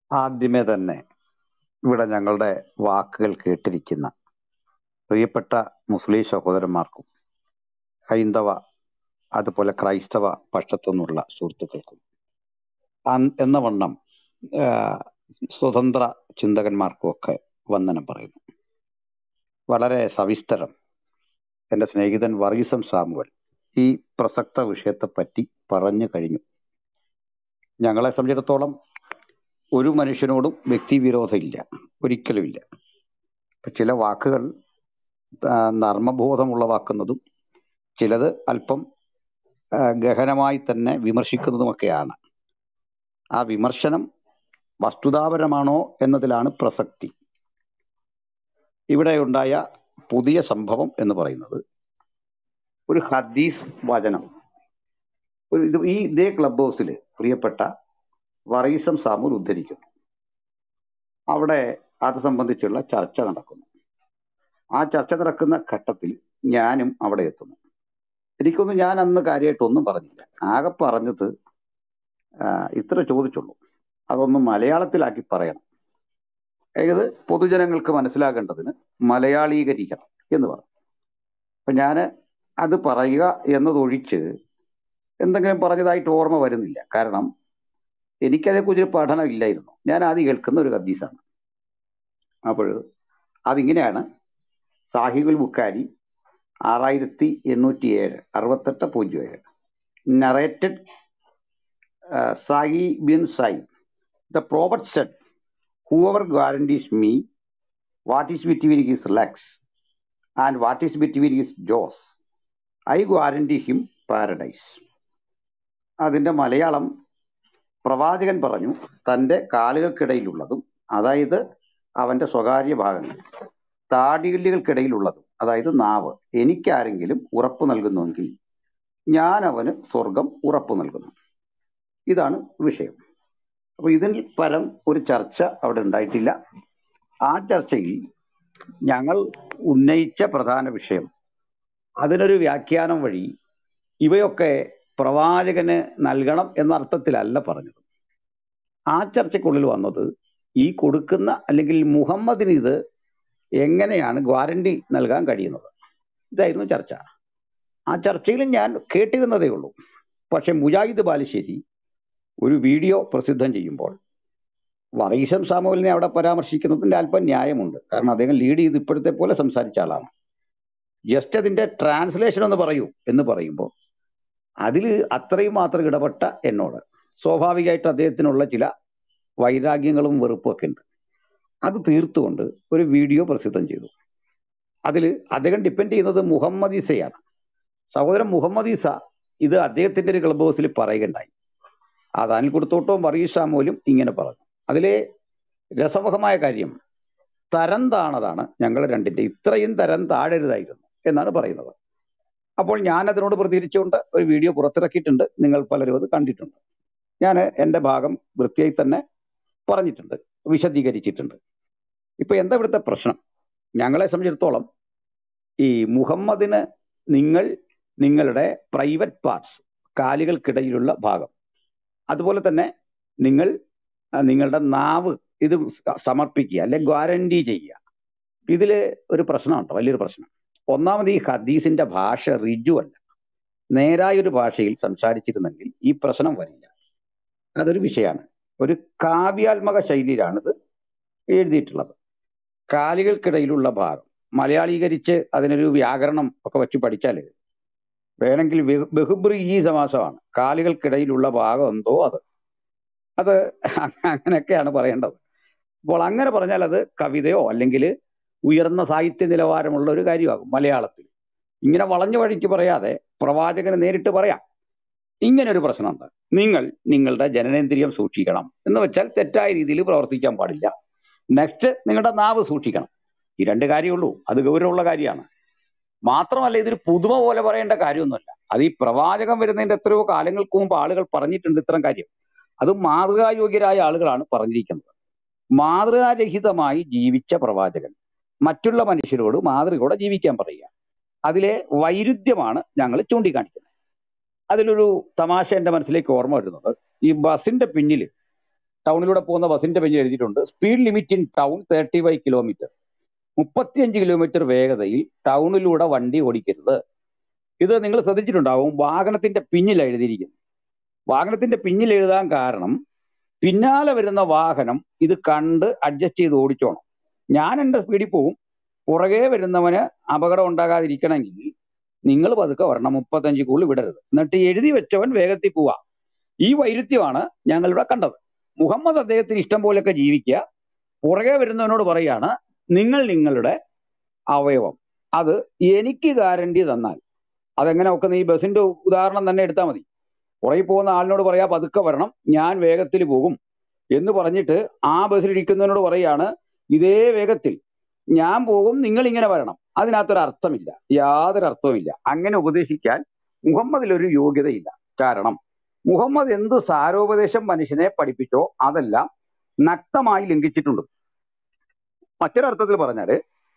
ആദ്യമേ തന്നെ ഇവിടെ ഞങ്ങളുടെ വാക്കുകൾ കേട്ടിരിക്കുന്ന പ്രിയപ്പെട്ട മുസ്ലിം സഹോദരന്മാർക്കും ഹൈന്ദവ അതുപോലെ ക്രൈസ്തവ പക്ഷത്തു നിന്നുള്ള സുഹൃത്തുക്കൾക്കും അൻ- എന്ന വണ്ണം ആ, സ്വതന്ത്ര ചിന്തകന്മാർക്കും ഒക്കെ വന്ദനം പറയുന്നു വളരെ സവിസ്തരം എൻ്റെ സ്നേഹിതൻ വർഗീസം സാമുവൽ ഈ പ്രസക്ത വിഷയത്തെപ്പറ്റി പറഞ്ഞു കഴിഞ്ഞു ഞങ്ങളെ സംബന്ധിച്ചിടത്തോളം ഒരു മനുഷ്യനോടും വ്യക്തിവിരോധമില്ല ഒരിക്കലുമില്ല ഇപ്പൊ ചില വാക്കുകൾ ആ, നർമ്മബോധമുളവാക്കുന്നതും ചിലത് അല്പം ആ, ഗഹനമായി തന്നെ വിമർശിക്കുന്നതുമൊക്കെയാണ് ആ വിമർശനം വസ്തുതാപരമാണോ എന്നതിലാണ് പ്രസക്തി ഇവിടെ ഉണ്ടായ പുതിയ സംഭവം എന്ന് പറയുന്നത് ഒരു ഹദീസ് വചനം ഒരു ഇത് ഈ ഇതേ ക്ലബ് ഹൗസിൽ പ്രിയപ്പെട്ട വറീസം സാമൂൽ ഉദ്ധരിക്കുന്നു അവിടെ അത് സംബന്ധിച്ചുള്ള ചർച്ച നടക്കുന്നു ആ ചർച്ച നടക്കുന്ന ഘട്ടത്തിൽ ഞാനും അവിടെ എത്തുന്നു എനിക്കൊന്നും ഞാൻ അന്ന് കാര്യമായിട്ടൊന്നും പറഞ്ഞില്ല ആകെ പറഞ്ഞത് ആ, ഇത്ര ചോദിച്ചുള്ളൂ അതൊന്ന് മലയാളത്തിലാക്കി പറയണം ഇത് പൊതുജനങ്ങൾക്ക് മനസ്സിലാകേണ്ടതിന് മലയാളീകരിക്കണം എന്ന് പറഞ്ഞു അപ്പൊ ഞാൻ അത് പറയുക എന്നതൊഴിച്ച് എന്തെങ്കിലും പറഞ്ഞതായിട്ട് ഓർമ്മ വരുന്നില്ല കാരണം എനിക്കതേക്കുറിച്ച് പഠനം ഇല്ലായിരുന്നു ഞാൻ ആദ്യം കേൾക്കുന്ന ഒരു ഹദീസാണ് അപ്പോൾ അതിങ്ങനെയാണ് സാഹിബുൽ ബുക്കാരി ആറായിരത്തി എണ്ണൂറ്റി ഏഴ് അറുപത്തെട്ട് പൂജ്യം ഏഴ് narrated Sahl bin Saad the prophet said whoever guarantees me what is between his legs and what is between his jaws I guarantee him paradise അതിന്റെ മലയാളം പ്രവാചകൻ പറഞ്ഞു തന്റെ കാലുകൾക്കിടയിലുള്ളതും അതായത് അവന്റെ സ്വകാര്യ ഭാഗങ്ങൾ താടികല്ലുകൾക്കിടയിലുള്ളതും അതായത് നാവ് എനിക്കാരെങ്കിലും ഉറപ്പ് നൽകുന്നുവെങ്കിൽ ഞാൻ അവന് സ്വർഗം ഉറപ്പ് നൽകുന്നു ഇതാണ് വിഷയം അപ്പൊ ഇതിൽ പരം ഒരു ചർച്ച അവിടെ ഉണ്ടായിട്ടില്ല ആ ചർച്ചയിൽ ഞങ്ങൾ ഉന്നയിച്ച പ്രധാന വിഷയം അതിനൊരു വ്യാഖ്യാനം വഴി ഇവയൊക്കെ പ്രവാചകന് നൽകണം എന്ന അർത്ഥത്തിലല്ല പറഞ്ഞത് ആ ചർച്ചയ്ക്കുള്ളിൽ വന്നത് ഈ കൊടുക്കുന്ന അല്ലെങ്കിൽ മുഹമ്മദിന് ഇത് എങ്ങനെയാണ് ഗ്വാരണ്ടി നൽകാൻ കഴിയുന്നത് ഇതായിരുന്നു ചർച്ച ആ ചർച്ചയിൽ ഞാൻ കേട്ടിരുന്നതേ ഉള്ളൂ പക്ഷെ മുജാഹിദ് ബാലുശ്ശേരി ഒരു വീഡിയോ പ്രസിദ്ധം ചെയ്യുമ്പോൾ വറീസം സാമുവലിനെ അവിടെ പരാമർശിക്കുന്നതിന്റെ അല്പം ന്യായമുണ്ട് കാരണം അദ്ദേഹം ലീഡ് ചെയ്ത് ഇപ്പോഴത്തെ പോലെ സംസാരിച്ച ആളാണ് ജസ്റ്റ് അതിന്റെ ട്രാൻസ്ലേഷൻ ഒന്ന് പറയൂ എന്ന് പറയുമ്പോൾ അതിൽ അത്രയും മാത്രം ഇടപെട്ട എന്നോട് സ്വാഭാവികമായിട്ട് അദ്ദേഹത്തിനുള്ള ചില വൈരാഗ്യങ്ങളും വെറുപ്പും ഒക്കെ ഉണ്ട് അത് തീർത്തുകൊണ്ട് ഒരു വീഡിയോ പ്രസിദ്ധം ചെയ്തു അതിൽ അദ്ദേഹം ഡിപ്പെൻഡ് ചെയ്യുന്നത് മുഹമ്മദ് ഈസയാണ് സഹോദരൻ മുഹമ്മദ് ഈസ ഇത് അദ്ദേഹത്തിന്റെ ഒരു ക്ലബ് ഹൗസിൽ പറയുകയുണ്ടായി അത് അനിൽ കൊടുത്തോട്ടവും വർഗീസ് സാമുവലും ഇങ്ങനെ പറഞ്ഞു അതിലെ രസമുഖമായ കാര്യം തരം താണതാണ് ഞങ്ങൾ രണ്ടിന്റെ ഇത്രയും തരം താഴരുതായിരുന്നു എന്നാണ് പറയുന്നത് അപ്പോൾ ഞാൻ അതിനോട് പ്രതികരിച്ചുകൊണ്ട് ഒരു വീഡിയോ പുറത്തിറക്കിയിട്ടുണ്ട് നിങ്ങൾ പലരും അത് കണ്ടിട്ടുണ്ട് ഞാൻ എൻ്റെ ഭാഗം വൃത്തിയായി തന്നെ പറഞ്ഞിട്ടുണ്ട് വിശദീകരിച്ചിട്ടുണ്ട് ഇപ്പൊ എന്താ ഇവിടുത്തെ പ്രശ്നം ഞങ്ങളെ സംബന്ധിച്ചിടത്തോളം ഈ മുഹമ്മദിന് നിങ്ങൾ നിങ്ങളുടെ പ്രൈവറ്റ് പാർട്സ് കാലുകൾക്കിടയിലുള്ള ഭാഗം അതുപോലെ തന്നെ നിങ്ങൾ ആ, നിങ്ങളുടെ നാവ് ഇത് സ- സമർപ്പിക്കുക അല്ലെ ഗ്വാരണ്ടി ചെയ്യുക ഇതില് ഒരു പ്രശ്നമുണ്ട് വലിയൊരു പ്രശ്നം ഒന്നാമത് ഈ ഹദീസിന്റെ ഭാഷ റിജു അല്ല നേരായൊരു ഭാഷയിൽ സംസാരിച്ചിരുന്നെങ്കിൽ ഈ പ്രശ്നം വരില്ല അതൊരു വിഷയമാണ് ഒരു കാവ്യാത്മക ശൈലിയിലാണ് ഇത് എഴുതിയിട്ടുള്ളത് കാലുകൾക്കിടയിലുള്ള ഭാഗം മലയാളീകരിച്ച് അതിനൊരു വ്യാകരണം ഒക്കെ വെച്ച് പഠിച്ചാൽ വേണമെങ്കിൽ ബഹു- ബഹുബ്രീഹി സമാസമാണ് കാലുകൾക്കിടയിലുള്ള ഭാഗം എന്തോ അത് അത് അങ്ങനെയൊക്കെയാണ് പറയേണ്ടത് അപ്പോൾ അങ്ങനെ പറഞ്ഞാൽ അത് കവിതയോ അല്ലെങ്കിൽ ഉയർന്ന സാഹിത്യ നിലവാരമുള്ള ഒരു കാര്യമാകും മലയാളത്തിൽ ഇങ്ങനെ വളഞ്ഞു വഴിക്ക് പറയാതെ പ്രവാചകന് നേരിട്ട് പറയാം ഇങ്ങനെ ഒരു പ്രശ്നമുണ്ട് നിങ്ങൾ നിങ്ങളുടെ ജനനേന്ദ്രിയം സൂക്ഷിക്കണം എന്ന് വെച്ചാൽ തെറ്റായ രീതിയിൽ പ്രവർത്തിക്കാൻ പാടില്ല നെക്സ്റ്റ് നിങ്ങളുടെ നാവ് സൂക്ഷിക്കണം ഈ രണ്ട് കാര്യമുള്ളൂ അത് ഗൗരവമുള്ള കാര്യമാണ് മാത്രമല്ല ഇതൊരു പുതുമ പോലെ പറയേണ്ട കാര്യമൊന്നുമല്ല അത് ഈ പ്രവാചകം വരുന്നതിന്റെ എത്രയോ കാലങ്ങൾക്ക് മുമ്പ് ആളുകൾ പറഞ്ഞിട്ടുണ്ട് ഇത്തരം കാര്യം അത് മാതൃകായോഗ്യരായ ആളുകളാണ് പറഞ്ഞിരിക്കുന്നത് മാതൃകാരഹിതമായി ജീവിച്ച പ്രവാചകൻ മറ്റുള്ള മനുഷ്യരോട് മാതൃകയോടെ ജീവിക്കാൻ പറയുക അതിലെ വൈരുദ്ധ്യമാണ് ഞങ്ങൾ ചൂണ്ടിക്കാണിക്കുന്നത് അതിലൊരു തമാശ എന്റെ മനസ്സിലേക്ക് ഓർമ്മ വരുന്നത് ഈ ബസിന്റെ പിന്നിൽ ടൗണിലൂടെ പോകുന്ന ബസിന്റെ പേജിൽ എഴുതിയിട്ടുണ്ട് speed limit in town thirty five kilometre മുപ്പത്തിയഞ്ച് കിലോമീറ്റർ വേഗതയിൽ ടൗണിലൂടെ വണ്ടി ഓടിക്കരുത് ഇത് നിങ്ങൾ ശ്രദ്ധിച്ചിട്ടുണ്ടാവും വാഹനത്തിന്റെ പിന്നിൽ എഴുതിയിരിക്കുന്നു വാഹനത്തിന്റെ പിന്നിൽ എഴുതാൻ കാരണം പിന്നാലെ വരുന്ന വാഹനം ഇത് കണ്ട് അഡ്ജസ്റ്റ് ചെയ്ത് ഓടിച്ചോണം ഞാൻ എന്റെ സ്പീഡിൽ പോകും പുറകെ വരുന്നവന് അപകടം ഉണ്ടാകാതിരിക്കണമെങ്കിൽ നിങ്ങൾ പതുക്കെ വരണം മുപ്പത്തഞ്ച് കൂടുതൽ വിടരുത് എന്നിട്ട് എഴുതി വെച്ചവൻ വേഗത്തിൽ പോവാ ഈ വൈരുദ്ധ്യമാണ് ഞങ്ങളിവിടെ കണ്ടത് മുഹമ്മദ് അദ്ദേഹത്തിന് ഇഷ്ടം പോലെയൊക്കെ ജീവിക്കുക പുറകെ വരുന്നവനോട് പറയാണ് നിങ്ങൾ നിങ്ങളുടെ അവയവം അത് എനിക്ക് ഗ്യാരണ്ടി തന്നാൽ അതെങ്ങനെ ഒക്കെ ഈ ബസിന്റെ ഉദാഹരണം തന്നെ എടുത്താൽ മതി പുറകിൽ പോകുന്ന ആളിനോട് പറയാ പതുക്കെ വരണം ഞാൻ വേഗത്തിൽ പോകും എന്ന് പറഞ്ഞിട്ട് ആ ബസ്സിൽ ഇരിക്കുന്നവനോട് പറയാണ് ഇതേ വേഗത്തിൽ ഞാൻ പോകും നിങ്ങൾ ഇങ്ങനെ വരണം അതിനകത്തൊരു അർത്ഥമില്ല യാതൊരു അർത്ഥവുമില്ല അങ്ങനെ ഉപദേശിക്കാൻ മുഹമ്മദിൽ ഒരു യോഗ്യതയില്ല കാരണം മുഹമ്മദ് എന്ത് സാരോപദേശം മനുഷ്യനെ പഠിപ്പിച്ചോ അതെല്ലാം നഗ്നമായി ലംഘിച്ചിട്ടുണ്ട് മറ്റൊരർത്ഥത്തിൽ പറഞ്ഞാല്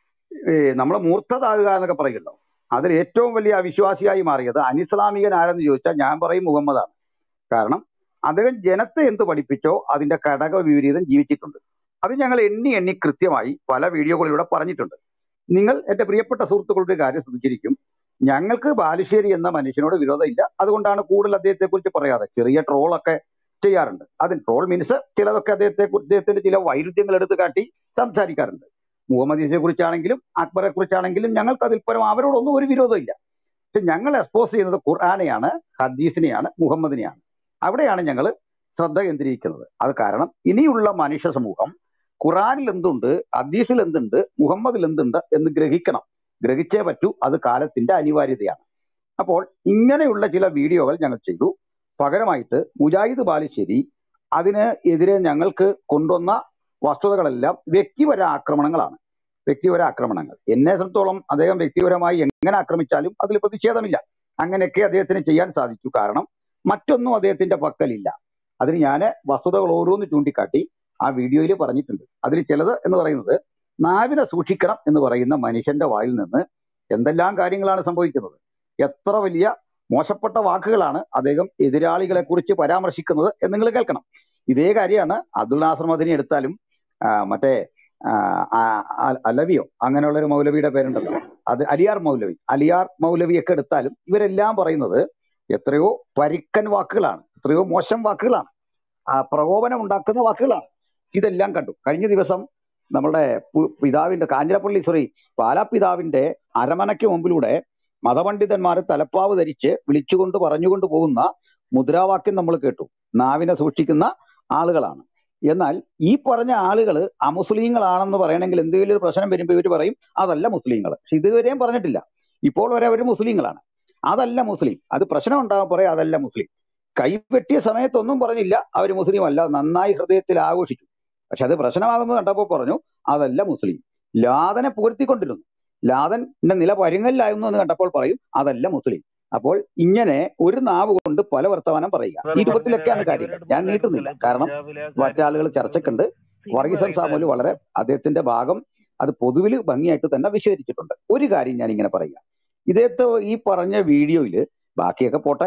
നമ്മൾ മൂർത്തതാകുക എന്നൊക്കെ പറയുമല്ലോ അതിൽ ഏറ്റവും വലിയ അവിശ്വാസിയായി മാറിയത് അനിസ്ലാമികൻ ആരെന്ന് ചോദിച്ചാൽ ഞാൻ പറയും മുഹമ്മദാണ് കാരണം അദ്ദേഹം ജനത്തെ എന്ത് പഠിപ്പിച്ചോ അതിന്റെ ഘടക വിപരീതം ജീവിച്ചിട്ടുണ്ട് അത് ഞങ്ങൾ എണ്ണി എണ്ണി കൃത്യമായി പല വീഡിയോകളിലൂടെ പറഞ്ഞിട്ടുണ്ട് നിങ്ങൾ എന്റെ പ്രിയപ്പെട്ട സുഹൃത്തുക്കളുടെ കാര്യം ശ്രദ്ധിച്ചിരിക്കും ഞങ്ങൾക്ക് ബാലുശ്ശേരി എന്ന മനുഷ്യനോട് വിരോധമില്ല അതുകൊണ്ടാണ് കൂടുതൽ അദ്ദേഹത്തെ കുറിച്ച് പറയാതെ ചെറിയ ട്രോളൊക്കെ ചെയ്യാറുണ്ട് അതിന് ട്രോൾ മീൻസ് ചിലതൊക്കെ അദ്ദേഹത്തെ അദ്ദേഹത്തിന്റെ ചില വൈരുദ്ധ്യങ്ങൾ എടുത്ത് കാട്ടി സംസാരിക്കാറുണ്ട് മുഹമ്മദ് ഈസയെ കുറിച്ചാണെങ്കിലും അക്ബറെ കുറിച്ചാണെങ്കിലും ഞങ്ങൾക്ക് അതിൽ പരം അവരോടൊന്നും ഒരു വിരോധമില്ല പക്ഷെ ഞങ്ങൾ എക്സ്പോസ് ചെയ്യുന്നത് ഖുർആാനെയാണ് ഹദീസിനെയാണ് മുഹമ്മദിനെയാണ് അവിടെയാണ് ഞങ്ങൾ ശ്രദ്ധ കേന്ദ്രീകരിക്കുന്നത് അത് കാരണം ഇനിയുള്ള മനുഷ്യ സമൂഹം ഖുറാനിൽ എന്തുണ്ട് ഹദീസിൽ എന്തുണ്ട് മുഹമ്മദിൽ എന്തുണ്ട് എന്ന് ഗ്രഹിക്കണം ഗ്രഹിച്ചേ പറ്റൂ അത് കാലത്തിന്റെ അനിവാര്യതയാണ് അപ്പോൾ ഇങ്ങനെയുള്ള ചില വീഡിയോകൾ ഞങ്ങൾ ചെയ്തു പകരമായിട്ട് മുജാഹിദ് ബാലുശ്ശേരി അതിന് എതിരെ ഞങ്ങൾക്ക് കൊണ്ടുവന്ന വസ്തുതകളെല്ലാം വ്യക്തിപര ആക്രമണങ്ങളാണ് വ്യക്തിപര ആക്രമണങ്ങൾ എന്നെ സംബന്ധിച്ചോളം അദ്ദേഹം വ്യക്തിപരമായി എങ്ങനെ ആക്രമിച്ചാലും അതിൽ പ്രതിഷേധമില്ല അങ്ങനെയൊക്കെ അദ്ദേഹത്തിന് ചെയ്യാൻ സാധിച്ചു കാരണം മറ്റൊന്നും അദ്ദേഹത്തിന്റെ പക്കലില്ല അതിന് ഞാൻ വസ്തുതകൾ ഓരോന്ന് ചൂണ്ടിക്കാട്ടി ആ വീഡിയോയിൽ പറഞ്ഞിട്ടുണ്ട് അതിൽ ചിലത് എന്ന് പറയുന്നത് നാവിനെ സൂക്ഷിക്കണം എന്ന് പറയുന്ന മനുഷ്യന്റെ വായിൽ നിന്ന് എന്തെല്ലാം കാര്യങ്ങളാണ് സംഭവിക്കുന്നത് എത്ര വലിയ മോശപ്പെട്ട വാക്കുകളാണ് അദ്ദേഹം എതിരാളികളെ കുറിച്ച് പരാമർശിക്കുന്നത് എന്ന് നിങ്ങൾ കേൾക്കണം ഇതേ കാര്യമാണ് അബ്ദുൽ നാസർ മദനി എടുത്താലും ആ, മറ്റേ ആ, ആ, അ- അലവിയോ അങ്ങനെയുള്ള ഒരു മൗലവിയുടെ പേരുണ്ടല്ലോ അത് അലിയാർ മൗലവി അലിയാർ മൗലവിയൊക്കെ എടുത്താലും ഇവരെല്ലാം പറയുന്നത് എത്രയോ പരിക്കൻ വാക്കുകളാണ് എത്രയോ മോശം വാക്കുകളാണ് ആ പ്രകോപനം ഉണ്ടാക്കുന്ന വാക്കുകളാണ് ഇതെല്ലാം കണ്ടു കഴിഞ്ഞ ദിവസം നമ്മളുടെ പു- പിതാവിന്റെ കാഞ്ഞിരപ്പള്ളി സോറി പാലാപിതാവിന്റെ അരമനയ്ക്ക് മുമ്പിലൂടെ മതപണ്ഡിതന്മാർ തലപ്പാവ് ധരിച്ച് വിളിച്ചുകൊണ്ട് പറഞ്ഞുകൊണ്ട് പോകുന്ന മുദ്രാവാക്യം നമ്മൾ കേട്ടു നാവിനെ സൂക്ഷിക്കുന്ന ആളുകളാണ് എന്നാൽ ഈ പറഞ്ഞ ആളുകൾ അമുസ്ലിങ്ങളാണെന്ന് പറയണമെങ്കിൽ എന്തെങ്കിലും ഒരു പ്രശ്നം വരുമ്പോൾ ഇവർ പറയും അതല്ല മുസ്ലിങ്ങൾ പക്ഷെ ഇതുവരെയും പറഞ്ഞിട്ടില്ല ഇപ്പോൾ വരെ അവർ മുസ്ലിങ്ങളാണ് അതല്ല മുസ്ലിം അത് പ്രശ്നം ഉണ്ടാകാൻ പറയാം അതല്ല മുസ്ലിം കൈവെട്ടിയ സമയത്തൊന്നും പറഞ്ഞില്ല അവർ മുസ്ലിം അല്ല നന്നായി ഹൃദയത്തിൽ ആഘോഷിച്ചു പക്ഷെ അത് പ്രശ്നമാകുന്നത് കണ്ടപ്പോൾ പറഞ്ഞു അതല്ല മുസ്ലിം ലാദനെ പുകഴ്ത്തിക്കൊണ്ടിരുന്നു ലാദന്റെ നില പരുങ്ങലിലായിരുന്നു എന്ന് കണ്ടപ്പോൾ പറയും അതല്ല മുസ്ലിം അപ്പോൾ ഇങ്ങനെ ഒരു നാവ് കൊണ്ട് പല വർത്തമാനം പറയുക ഈ രൂപത്തിലൊക്കെയാണ് കാര്യങ്ങൾ ഞാൻ നീട്ടുന്നില്ല കാരണം മറ്റാളുകൾ ചർച്ചക്കുണ്ട് വർഗീസം സാമുല് വളരെ അദ്ദേഹത്തിന്റെ ഭാഗം അത് പൊതുവിൽ ഭംഗിയായിട്ട് തന്നെ വിശദീകരിച്ചിട്ടുണ്ട് ഒരു കാര്യം ഞാൻ ഇങ്ങനെ പറയുക ഇദ്ദേഹത്തെ ഈ പറഞ്ഞ വീഡിയോയിൽ ബാക്കിയൊക്കെ പോട്ടെ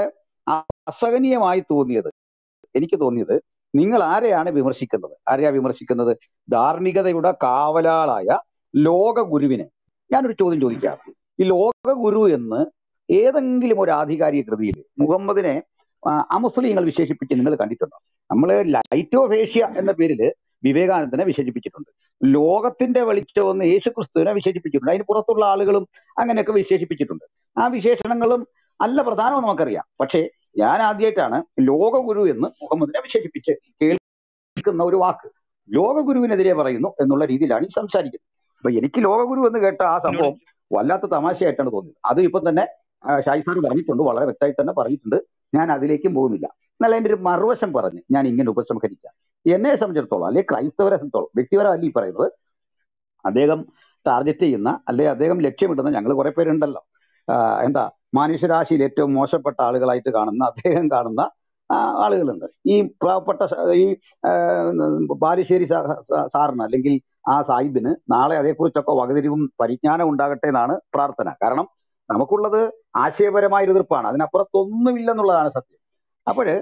അസഹനീയമായി തോന്നിയത് എനിക്ക് തോന്നിയത് നിങ്ങൾ ആരെയാണ് വിമർശിക്കുന്നത് ആരെയാ വിമർശിക്കുന്നത് ധാർമ്മികതയുടെ കാവലാളായ ലോക ഗുരുവിനെ ഞാനൊരു ചോദ്യം ചോദിക്കാം ഈ ലോക ഗുരു എന്ന് ഏതെങ്കിലും ഒരു ആധികാരിക കൃതിയിൽ മുഹമ്മദിനെ ആ, അമുസ്ലിങ്ങൾ വിശേഷിപ്പിച്ച് നിങ്ങൾ കണ്ടിട്ടുണ്ടോ നമ്മൾ ലൈറ്റ് ഓഫ് ഏഷ്യ എന്ന പേരിൽ വിവേകാനന്ദനെ വിശേഷിപ്പിച്ചിട്ടുണ്ട് ലോകത്തിന്റെ വെളിച്ചമെന്ന് യേശു ക്രിസ്തുവിനെ വിശേഷിപ്പിച്ചിട്ടുണ്ട് അതിന് പുറത്തുള്ള ആളുകളും അങ്ങനെയൊക്കെ വിശേഷിപ്പിച്ചിട്ടുണ്ട് ആ വിശേഷണങ്ങളും അല്ല പ്രധാനമെന്ന് നമുക്കറിയാം പക്ഷേ ഞാൻ ആദ്യമായിട്ടാണ് ലോകഗുരു എന്ന് മുഹമ്മദിനെ വിശേഷിപ്പിച്ച് കേൾക്കുന്ന ഒരു വാക്ക് ലോകഗുരുവിനെതിരെ പറയുന്നു എന്നുള്ള രീതിയിലാണ് ഈ സംസാരിക്കുന്നത് അപ്പൊ എനിക്ക് ലോകഗുരു എന്ന് കേട്ട ആ സംഭവം വല്ലാത്ത തമാശയായിട്ടാണ് തോന്നിയത് അത് ഇപ്പൊ തന്നെ ആ, ഷായി സാർ പറഞ്ഞിട്ടുണ്ട് വളരെ വ്യക്തമായി തന്നെ പറഞ്ഞിട്ടുണ്ട് ഞാൻ അതിലേക്കും പോകുന്നില്ല എന്നാൽ അതിന്റെ ഒരു മറുവശം പറഞ്ഞ് ഞാൻ ഇങ്ങനെ ഉപസംഹരിക്കാം എന്നെ സംബന്ധിച്ചിടത്തോളം അല്ലെങ്കിൽ ക്രൈസ്തവരെ സംബന്ധിച്ചോളം വ്യക്തിപരമല്ല ഈ പറയുന്നത് അദ്ദേഹം ടാർഗറ്റ് ചെയ്യുന്ന അല്ലെ അദ്ദേഹം ലക്ഷ്യമിടുന്ന ഞങ്ങൾ കുറെ പേരുണ്ടല്ലോ ആ, എന്താ മനുഷ്യരാശിയിൽ ഏറ്റവും മോശപ്പെട്ട ആളുകളായിട്ട് കാണുന്ന അദ്ദേഹം കാണുന്ന ആ, ആളുകളുണ്ട് ഈ പാവപ്പെട്ട സ- ഈ ആ, ബാലുശ്ശേരി സാ- സാ- സാറിന് അല്ലെങ്കിൽ ആ സാഹിബിന് നാളെ അതേക്കുറിച്ചൊക്കെ വകതിരിവും പരിജ്ഞാനം ഉണ്ടാകട്ടെ എന്നാണ് പ്രാർത്ഥന കാരണം നമുക്കുള്ളത് ആശയപരമായ ഒരു എതിർപ്പാണ് അതിനപ്പുറത്തൊന്നുമില്ലെന്നുള്ളതാണ് സത്യം അപ്പോഴ്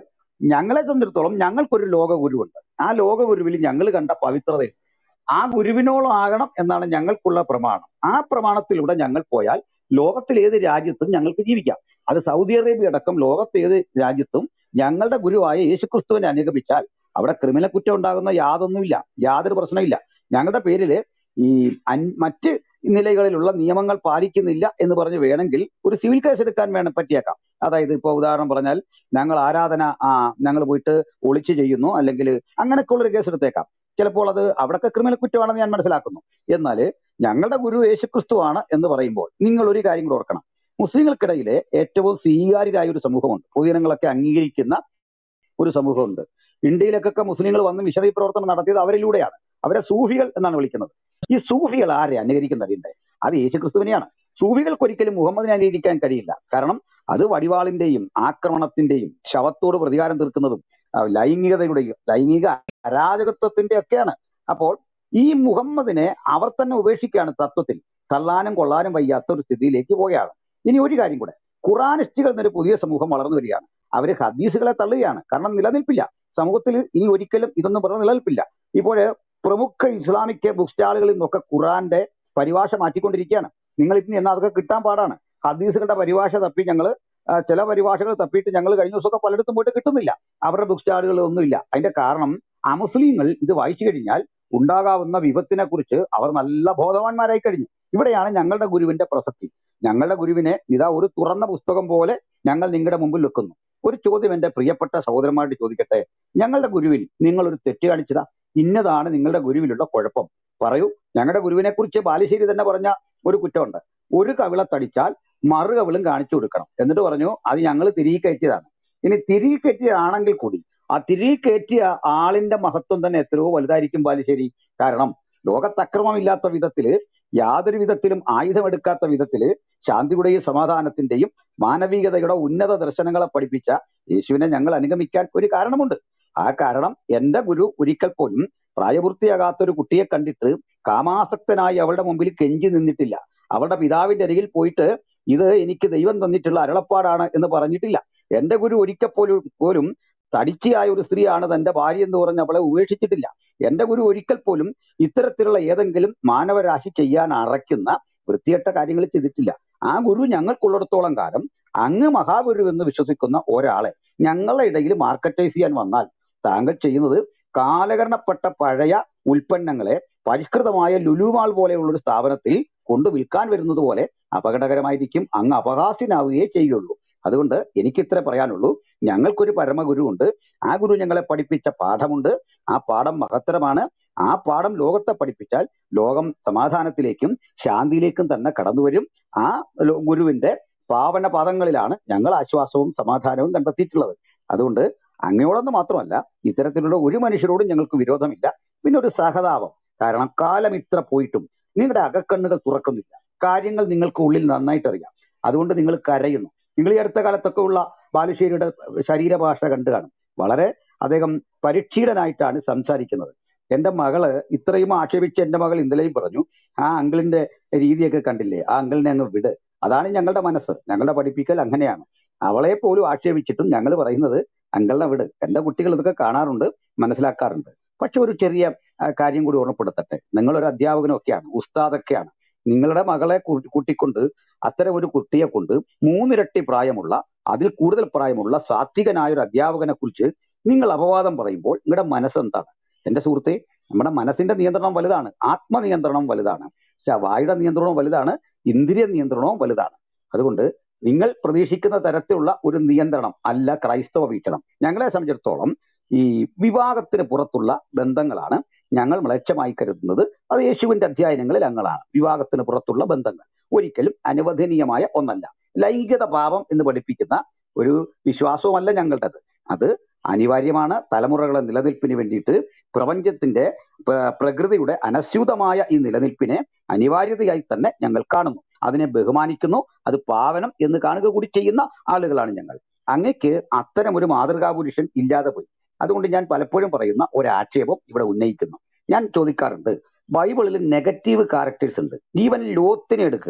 ഞങ്ങളെ സംബന്ധിച്ചിടത്തോളം ഞങ്ങൾക്കൊരു ലോക ഗുരുവുണ്ട് ആ ലോക ഗുരുവിൽ ഞങ്ങൾ കണ്ട പവിത്രത ആ ഗുരുവിനോളം ആകണം എന്നാണ് ഞങ്ങൾക്കുള്ള പ്രമാണം ആ പ്രമാണത്തിലൂടെ ഞങ്ങൾ പോയാൽ ലോകത്തിൽ ഏത് രാജ്യത്തും ഞങ്ങൾക്ക് ജീവിക്കാം അത് സൗദി അറേബ്യ അടക്കം ലോകത്ത് ഏത് രാജ്യത്തും ഞങ്ങളുടെ ഗുരുവായ യേശുക്രിസ്തുവിനെ അനുഗമിച്ചാൽ അവിടെ ക്രിമിനൽ കുറ്റം ഉണ്ടാകുന്ന യാതൊന്നുമില്ല യാതൊരു പ്രശ്നമില്ല ഞങ്ങളുടെ പേരിൽ ഈ അൻ- മറ്റ് നിലകളിലുള്ള നിയമങ്ങൾ പാലിക്കുന്നില്ല എന്ന് പറഞ്ഞ് വേണമെങ്കിൽ ഒരു സിവിൽ കേസ് എടുക്കാൻ വേണം പറ്റിയേക്കാം അതായത് ഇപ്പൊ ഉദാഹരണം പറഞ്ഞാൽ ഞങ്ങൾ ആരാധന ആ ഞങ്ങൾ പോയിട്ട് ഒളിച്ചു ചെയ്യുന്നു അല്ലെങ്കിൽ അങ്ങനെയൊക്കെ ഉള്ളൊരു കേസ് എടുത്തേക്കാം ചിലപ്പോൾ അത് അവിടൊക്കെ ക്രിമിനൽ കുറ്റമാണെന്ന് ഞാൻ മനസ്സിലാക്കുന്നു എന്നാൽ ഞങ്ങളുടെ ഗുരു യേശുക്രിസ്തുവാണ് എന്ന് പറയുമ്പോൾ നിങ്ങൾ ഒരു കാര്യം കൂടെ ഓർക്കണം മുസ്ലിങ്ങൾക്കിടയിലെ ഏറ്റവും സ്വീകാര്യരായ ഒരു സമൂഹമുണ്ട് പൊതുജനങ്ങളൊക്കെ അംഗീകരിക്കുന്ന ഒരു സമൂഹമുണ്ട് ഇന്ത്യയിലേക്കൊക്കെ മുസ്ലിങ്ങൾ വന്ന് മിഷണറി പ്രവർത്തനം നടത്തിയത് അവരിലൂടെയാണ് അവരെ സൂഫികൾ എന്നാണ് വിളിക്കുന്നത് ഈ സൂഫികൾ ആരെ അനുകരിക്കുന്നത് അറിയണ്ടേ അത് യേശുക്രിസ്തുവിനെയാണ് സൂഫികൾക്ക് ഒരിക്കലും മുഹമ്മദിനെ അനുകരിക്കാൻ കഴിയില്ല കാരണം അത് വടിവാളിന്റെയും ആക്രമണത്തിന്റെയും ശവത്തോട് പ്രതികാരം തീർക്കുന്നതും ആ, ലൈംഗികതയുടെയും ലൈംഗിക അരാജകത്വത്തിന്റെ ഒക്കെയാണ് അപ്പോൾ ഈ മുഹമ്മദിനെ അവർ തന്നെ ഉപേക്ഷിക്കുകയാണ് തത്വത്തിൽ തള്ളാനും കൊള്ളാനും വയ്യാത്ത ഒരു സ്ഥിതിയിലേക്ക് പോവുകയാണ് ഇനി ഒരു കാര്യം കൂടെ ഖുറാനിസ്റ്റുകൾ എന്നൊരു പുതിയ സമൂഹം വളർന്നു വരികയാണ് അവര് ഹദീസുകളെ തള്ളുകയാണ് കാരണം നിലനിൽപ്പില്ല സമൂഹത്തിൽ ഇനി ഒരിക്കലും ഇതൊന്നും പറഞ്ഞ നിലനിൽപ്പില്ല ഇപ്പോൾ പ്രമുഖ ഇസ്ലാമിക് ബുക്ക് സ്റ്റാളുകളിൽ നിന്നൊക്കെ ഖുറാന്റെ പരിഭാഷ മാറ്റിക്കൊണ്ടിരിക്കുകയാണ് നിങ്ങൾ ഇനി എന്നാൽ അതൊക്കെ കിട്ടാൻ പാടാണ് ഹദീസുകളുടെ പരിഭാഷ തപ്പി ഞങ്ങൾ ചില പരിഭാഷകൾ തപ്പിയിട്ട് ഞങ്ങൾ കഴിഞ്ഞ ദിവസമൊക്കെ പലയിടത്തും പോയിട്ട് കിട്ടുന്നില്ല അവരുടെ ബുക്ക് സ്റ്റാളുകൾ ഒന്നുമില്ല അതിന്റെ കാരണം അമുസ്ലിങ്ങൾ ഇത് വായിച്ചു കഴിഞ്ഞാൽ ഉണ്ടാകാവുന്ന വിപത്തിനെ കുറിച്ച് അവർ നല്ല ബോധവാന്മാരായി കഴിഞ്ഞു ഇവിടെയാണ് ഞങ്ങളുടെ ഗുരുവിന്റെ പ്രസക്തി ഞങ്ങളുടെ ഗുരുവിനെ ഇതാ ഒരു തുറന്ന പുസ്തകം പോലെ ഞങ്ങൾ നിങ്ങളുടെ മുമ്പിൽ വെക്കുന്നു ഒരു ചോദ്യം എന്റെ പ്രിയപ്പെട്ട സഹോദരന്മാരോട് ചോദിക്കട്ടെ ഞങ്ങളുടെ ഗുരുവിൽ നിങ്ങൾ ഒരു തെറ്റ് കാണിച്ചതാ ഇന്നതാണ് നിങ്ങളുടെ ഗുരുവിലുള്ള കുഴപ്പം പറയൂ ഞങ്ങളുടെ ഗുരുവിനെ കുറിച്ച് ബാലുശ്ശേരി തന്നെ പറഞ്ഞ ഒരു കുറ്റമുണ്ട് ഒരു കവിളത്തടിച്ചാൽ മറു കവിളും കാണിച്ചു കൊടുക്കണം എന്നിട്ട് പറഞ്ഞു അത് ഞങ്ങൾ തിരികെ കയറ്റിയതാണ് ഇനി തിരികെ കയറ്റിയതാണെങ്കിൽ കൂടി ആ തിരികെ കയറ്റിയ ആളിന്റെ മഹത്വം തന്നെ എത്രയോ വലുതായിരിക്കും ബാലുശ്ശേരി കാരണം ലോകത്തക്രമമില്ലാത്ത വിധത്തില് യാതൊരു വിധത്തിലും ആയുധമെടുക്കാത്ത വിധത്തില് ശാന്തിയുടെയും സമാധാനത്തിന്റെയും മാനവികതയുടെ ഉന്നത ദർശനങ്ങളെ പഠിപ്പിച്ച യേശുവിനെ ഞങ്ങൾ അനുഗമിക്കാൻ ഒരു കാരണമുണ്ട് ആ കാരണം എന്റെ ഗുരു ഒരിക്കൽ പോലും പ്രായപൂർത്തിയാകാത്ത ഒരു കുട്ടിയെ കണ്ടിട്ട് കാമാസക്തനായി അവളുടെ മുമ്പിൽ കെഞ്ചി നിന്നിട്ടില്ല അവളുടെ പിതാവിന്റെ അരികിൽ പോയിട്ട് ഇത് എനിക്ക് ദൈവം തന്നിട്ടുള്ള അരുളപ്പാടാണ് എന്ന് പറഞ്ഞിട്ടില്ല എന്റെ ഗുരു ഒരിക്കൽ പോലും പോലും തടിച്ചയായ ഒരു സ്ത്രീയാണ് തന്റെ ഭാര്യ എന്ന് പറഞ്ഞ് അവളെ ഉപേക്ഷിച്ചിട്ടില്ല എന്റെ ഗുരു ഒരിക്കൽ പോലും ഇത്തരത്തിലുള്ള ഏതെങ്കിലും മാനവരാശി ചെയ്യാൻ അറയ്ക്കുന്ന വൃത്തികെട്ട കാര്യങ്ങൾ ചെയ്തിട്ടില്ല ആ ഗുരു ഞങ്ങൾക്കുള്ളിടത്തോളം കാലം അങ്ങ് മഹാഗുരു എന്ന് വിശ്വസിക്കുന്ന ഒരാളെ ഞങ്ങളുടെ ഇടയിൽ മാർക്കറ്റൈസ് ചെയ്യാൻ വന്നാൽ താങ്കൾ ചെയ്യുന്നത് കാലകരണപ്പെട്ട പഴയ ഉൽപ്പന്നങ്ങളെ പരിഷ്കൃതമായ ലുലുമാൾ പോലെയുള്ള ഒരു സ്ഥാപനത്തിൽ കൊണ്ട് വിൽക്കാൻ വരുന്നത് പോലെ അപകടകരമായിരിക്കും അങ്ങ് അപഹാസ്യനാവുകയേ ചെയ്യുള്ളൂ അതുകൊണ്ട് എനിക്ക് ഇത്ര പറയാനുള്ളൂ ഞങ്ങൾക്കൊരു പരമഗുരു ഉണ്ട് ആ ഗുരു ഞങ്ങളെ പഠിപ്പിച്ച പാഠമുണ്ട് ആ പാഠം മഹത്തരമാണ് ആ പാഠം ലോകത്തെ പഠിപ്പിച്ചാൽ ലോകം സമാധാനത്തിലേക്കും ശാന്തിയിലേക്കും തന്നെ കടന്നു വരും ആ ലോ- ഗുരുവിന്റെ പാവന പാദങ്ങളിലാണ് ഞങ്ങൾ ആശ്വാസവും സമാധാനവും കണ്ടെത്തിയിട്ടുള്ളത് അതുകൊണ്ട് അങ്ങയോടൊന്ന് മാത്രമല്ല ഇത്തരത്തിലുള്ള ഒരു മനുഷ്യരോടും ഞങ്ങൾക്ക് വിരോധമില്ല പിന്നെ ഒരു സഹതാപം കാരണം കാലം ഇത്ര പോയിട്ടും നിങ്ങളുടെ അകക്കണ്ണുകൾ തുറക്കുന്നില്ല കാര്യങ്ങൾ നിങ്ങൾക്ക് ഉള്ളിൽ നന്നായിട്ട് അറിയാം അതുകൊണ്ട് നിങ്ങൾ കരയുന്നു നിങ്ങൾ ഈ അടുത്ത കാലത്തൊക്കെ ഉള്ള ബാലുശ്ശേരിയുടെ ശരീരഭാഷ കണ്ടു കാണും വളരെ അദ്ദേഹം പരിക്ഷീണനായിട്ടാണ് സംസാരിക്കുന്നത് എന്റെ മകള് ഇത്രയും ആക്ഷേപിച്ച് എന്റെ മകൾ ഇന്നലെയും പറഞ്ഞു ആ അങ്കിളിന്റെ രീതിയൊക്കെ കണ്ടില്ലേ ആ അങ്കിളിനെ അങ്ങ് വിട് അതാണ് ഞങ്ങളുടെ മനസ്സ് ഞങ്ങളുടെ പഠിപ്പിക്കൽ അങ്ങനെയാണ് അവളെ പോലും ആക്ഷേപിച്ചിട്ടും ഞങ്ങൾ പറയുന്നത് അങ്കിളിനെ വിട് എന്റെ കുട്ടികൾ ഇതൊക്കെ കാണാറുണ്ട് മനസ്സിലാക്കാറുണ്ട് പക്ഷെ ഒരു ചെറിയ ആ, കാര്യം കൂടി ഓർമ്മപ്പെടുത്തട്ടെ നിങ്ങളൊരു അധ്യാപകനൊക്കെയാണ് ഉസ്താദൊക്കെയാണ് നിങ്ങളുടെ മകളെ കൂ- കൂട്ടിക്കൊണ്ട് അത്തരം ഒരു കുട്ടിയെ കൊണ്ട് മൂന്നിരട്ടി പ്രായമുള്ള അതിൽ കൂടുതൽ പ്രായമുള്ള സാത്വികനായ ഒരു അധ്യാപകനെ കുറിച്ച് നിങ്ങൾ അപവാദം പറയുമ്പോൾ നിങ്ങളുടെ മനസ്സെന്താണ് എന്റെ സുഹൃത്തെ നമ്മുടെ മനസ്സിന്റെ നിയന്ത്രണം വലുതാണ് ആത്മനിയന്ത്രണം വലുതാണ് പക്ഷെ വായുടെ നിയന്ത്രണവും വലുതാണ് ഇന്ദ്രിയ നിയന്ത്രണവും വലുതാണ് അതുകൊണ്ട് നിങ്ങൾ പ്രതീക്ഷിക്കുന്ന തരത്തിലുള്ള ഒരു നിയന്ത്രണം അല്ല ക്രൈസ്തവ വീക്ഷണം ഞങ്ങളെ സംബന്ധിച്ചിടത്തോളം ഈ വിവാഹത്തിന് പുറത്തുള്ള ബന്ധങ്ങളാണ് ഞങ്ങൾ മ്ലേച്ഛമായി കരുതുന്നത് അത് യേശുവിന്റെ അധ്യയനങ്ങളിൽ അങ്ങളാണ് വിവാഹത്തിന് പുറത്തുള്ള ബന്ധങ്ങൾ ഒരിക്കലും അനുവദനീയമായ ഒന്നല്ല ലൈംഗികത പാപം എന്ന് പഠിപ്പിക്കുന്ന ഒരു വിശ്വാസവുമല്ല ഞങ്ങളുടേത് അത് അനിവാര്യമാണ് തലമുറകളെ നിലനിൽപ്പിന് വേണ്ടിയിട്ട് പ്രപഞ്ചത്തിന്റെ പ്ര- പ്രകൃതിയുടെ അനസ്യൂതമായ ഈ നിലനിൽപ്പിനെ അനിവാര്യതയായി തന്നെ ഞങ്ങൾ കാണുന്നു അതിനെ ബഹുമാനിക്കുന്നു അത് പാവനം എന്ന് കാണുക കൂടി ചെയ്യുന്ന ആളുകളാണ് ഞങ്ങൾ അങ്ങക്ക് അത്തരം ഒരു മാതൃകാ പുരുഷൻ ഇല്ലാതെ പോയി അതുകൊണ്ട് ഞാൻ പലപ്പോഴും പറയുന്ന ഒരു ആക്ഷേപം ഇവിടെ ഉന്നയിക്കുന്നു ഞാൻ ചോദിക്കാറുണ്ട് ബൈബിളിൽ നെഗറ്റീവ് ക്യാരക്ടേഴ്സ് ഉണ്ട് ഈവൻ ലോത്തിനെ എടുക്കുക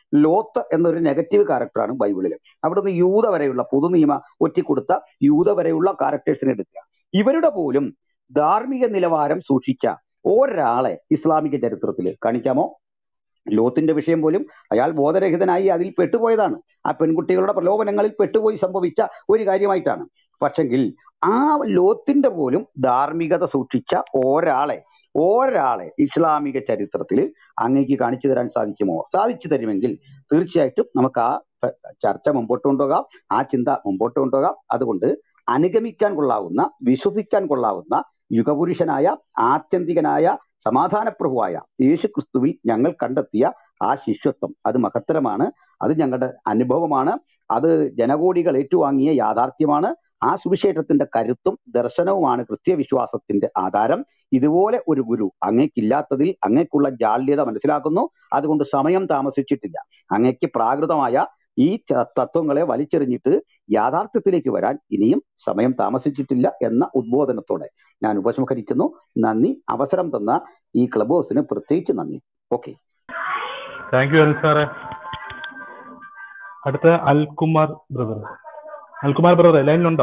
ലോത്ത് എന്നൊരു നെഗറ്റീവ് ക്യാരക്ടറാണ് ബൈബിളിൽ അവിടുന്ന് യൂത വരെയുള്ള പൊതുനിയമ ഒറ്റിക്കൊടുത്ത യൂത വരെയുള്ള ക്യാരക്ടേഴ്സിനെ എടുക്കുക ഇവരുടെ പോലും ധാർമ്മിക നിലവാരം സൂക്ഷിച്ച ഒരാളെ ഇസ്ലാമിക ചരിത്രത്തിൽ കാണിക്കാമോ ലോത്തിന്റെ വിഷയം പോലും അയാൾ ബോധരഹിതനായി അതിൽ പെട്ടുപോയതാണ് ആ പെൺകുട്ടികളുടെ പ്രലോഭനങ്ങളിൽ പെട്ടുപോയി സംഭവിച്ച ഒരു കാര്യമായിട്ടാണ് പക്ഷെങ്കിൽ ആ ലോത്തിന്റെ പോലും ധാർമ്മികത സൂക്ഷിച്ച ഒരാളെ ഒരാളെ ഇസ്ലാമിക ചരിത്രത്തിൽ അങ്ങേക്ക് കാണിച്ചു തരാൻ സാധിക്കുമോ സാധിച്ചു തരുമെങ്കിൽ തീർച്ചയായിട്ടും നമുക്ക് ആ പ- ചർച്ച മുമ്പോട്ട് കൊണ്ടുപോകാം ആ ചിന്ത മുമ്പോട്ട് കൊണ്ടുപോകാം അതുകൊണ്ട് അനുഗമിക്കാൻ കൊള്ളാവുന്ന വിശ്വസിക്കാൻ കൊള്ളാവുന്ന യുഗപുരുഷനായ ആത്യന്തികനായ സമാധാനപ്രഭുവായ യേശു ക്രിസ്തുവിൽ ഞങ്ങൾ കണ്ടെത്തിയ ആ ശിഷ്യത്വം അത് മഹത്തരമാണ് അത് ഞങ്ങളുടെ അനുഭവമാണ് അത് ജനകോടികൾ ഏറ്റുവാങ്ങിയ യാഥാർത്ഥ്യമാണ് ആ സുവിശേഷത്തിന്റെ കരുത്തും ദർശനവുമാണ് ക്രിസ്ത്യവിശ്വാസത്തിന്റെ ആധാരം ഇതുപോലെ ഒരു ഗുരു അങ്ങേക്കില്ലാത്തതിൽ അങ്ങേക്കുള്ള ജാള്യത മനസ്സിലാക്കുന്നു അതുകൊണ്ട് സമയം താമസിച്ചിട്ടില്ല അങ്ങേക്ക് പ്രാകൃതമായ ഈ ച- തത്വങ്ങളെ വലിച്ചെറിഞ്ഞിട്ട് യാഥാർത്ഥ്യത്തിലേക്ക് വരാൻ ഇനിയും സമയം താമസിച്ചിട്ടില്ല എന്ന ഉദ്ബോധനത്തോടെ ഞാൻ ഉപസംഹരിക്കുന്നു നന്ദി അവസരം തന്ന ഈ ക്ലബ് ഹൗസിന് പ്രത്യേകിച്ച് നന്ദി ഓക്കെ താങ്ക് യു അനിൽ സാറേ അടുത്ത അൽകുമാർ ബ്രദർ അൽകുമാർ ബ്രദർ ലൈനിലുണ്ടോ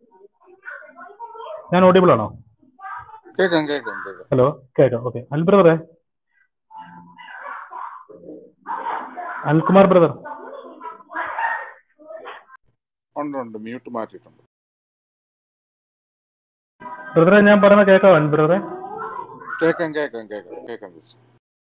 ഞാൻ ഓഡിബിൾ ആണോ കേക്കാം കേക്കാം കേക്കാം ഹലോ കേൾക്കാം ഓക്കെ അൽ ബ്രദറെ അൽകുമാർ ബ്രദർ ഉണ്ട് ഉണ്ട് മ്യൂട്ട് മാറ്റിയിട്ടുണ്ട് ബ്രദറെ ഞാൻ പറയുന്നത് കേൾക്കാവോ അൽ ബ്രദറെ കേക്കാം കേക്കാം കേക്കാം കേക്കാം സിസ്റ്റർ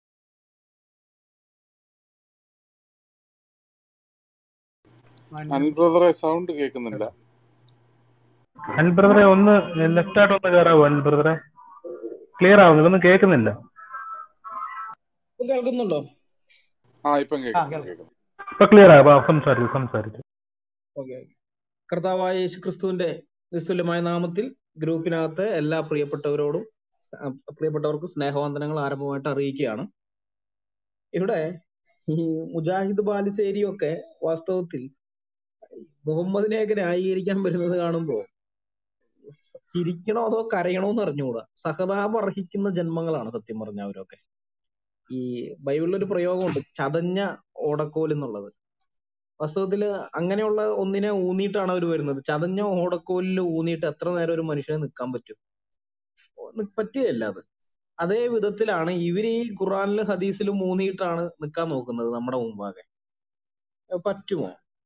അനിൽ ബ്രദറെ സൗണ്ട് കേൾക്കുന്നില്ല അൽ ബ്രദറെ ഒന്ന് ലെഫ്റ്റ് ആയിട്ട് ഒന്ന് കയറാവോ അൽ ബ്രദറെ ക്ലിയർ ആവുന്നില്ല ഒന്നും കേൾക്കുന്നില്ല ഇപ്പൊ കേൾക്കുന്നുണ്ടോ ആ ഇപ്പം ആ കേൾക്കുന്നു കേൾക്കാം കേൾക്കുന്നു ഇപ്പൊ ക്ലിയർ ആവാ സംസാരിച്ചു സംസാരിച്ചു ഓക്കെ കർത്താവായ യേശു ക്രിസ്തുവിന്റെ നിസ്തുല്യമായ നാമത്തിൽ ഗ്രൂപ്പിനകത്ത് എല്ലാ പ്രിയപ്പെട്ടവരോടും ആ, പ്രിയപ്പെട്ടവർക്ക് സ്നേഹവന്ദനങ്ങൾ ആരംഭമായിട്ട് അറിയിക്കുകയാണ് ഇവിടെ ഈ മുജാഹിദ് ബാലുശ്ശേരിയൊക്കെ വാസ്തവത്തിൽ മുഹമ്മദിനെയൊക്കെ ന്യായീകരിക്കാൻ വരുന്നത് കാണുമ്പോൾ ചിരിക്കണോ അതോ കരയണോ എന്ന് അറിഞ്ഞുകൂടാ സഹതാപം അർഹിക്കുന്ന ജന്മങ്ങളാണ് സത്യം പറഞ്ഞ അവരൊക്കെ ഈ ബൈബിളിൽ ഒരു പ്രയോഗമുണ്ട് ചതഞ്ഞ ഓടക്കോൽ എന്നുള്ളത് വാസ്തവത്തില് അങ്ങനെയുള്ള ഒന്നിനെ ഊന്നിയിട്ടാണ് അവർ വരുന്നത് ചതഞ്ഞ ഓടക്കോലിൽ ഊന്നിയിട്ട് എത്ര നേരം ഒരു മനുഷ്യന് നിൽക്കാൻ പറ്റും നി- പറ്റുകയില്ല അത് അതേ വിധത്തിലാണ് ഇവര് ഈ ഖുറാനിലും ഹദീസിലും ഊന്നിയിട്ടാണ് നിൽക്കാൻ നോക്കുന്നത് നമ്മുടെ മുമ്പാകെ ഏ, പറ്റുമോ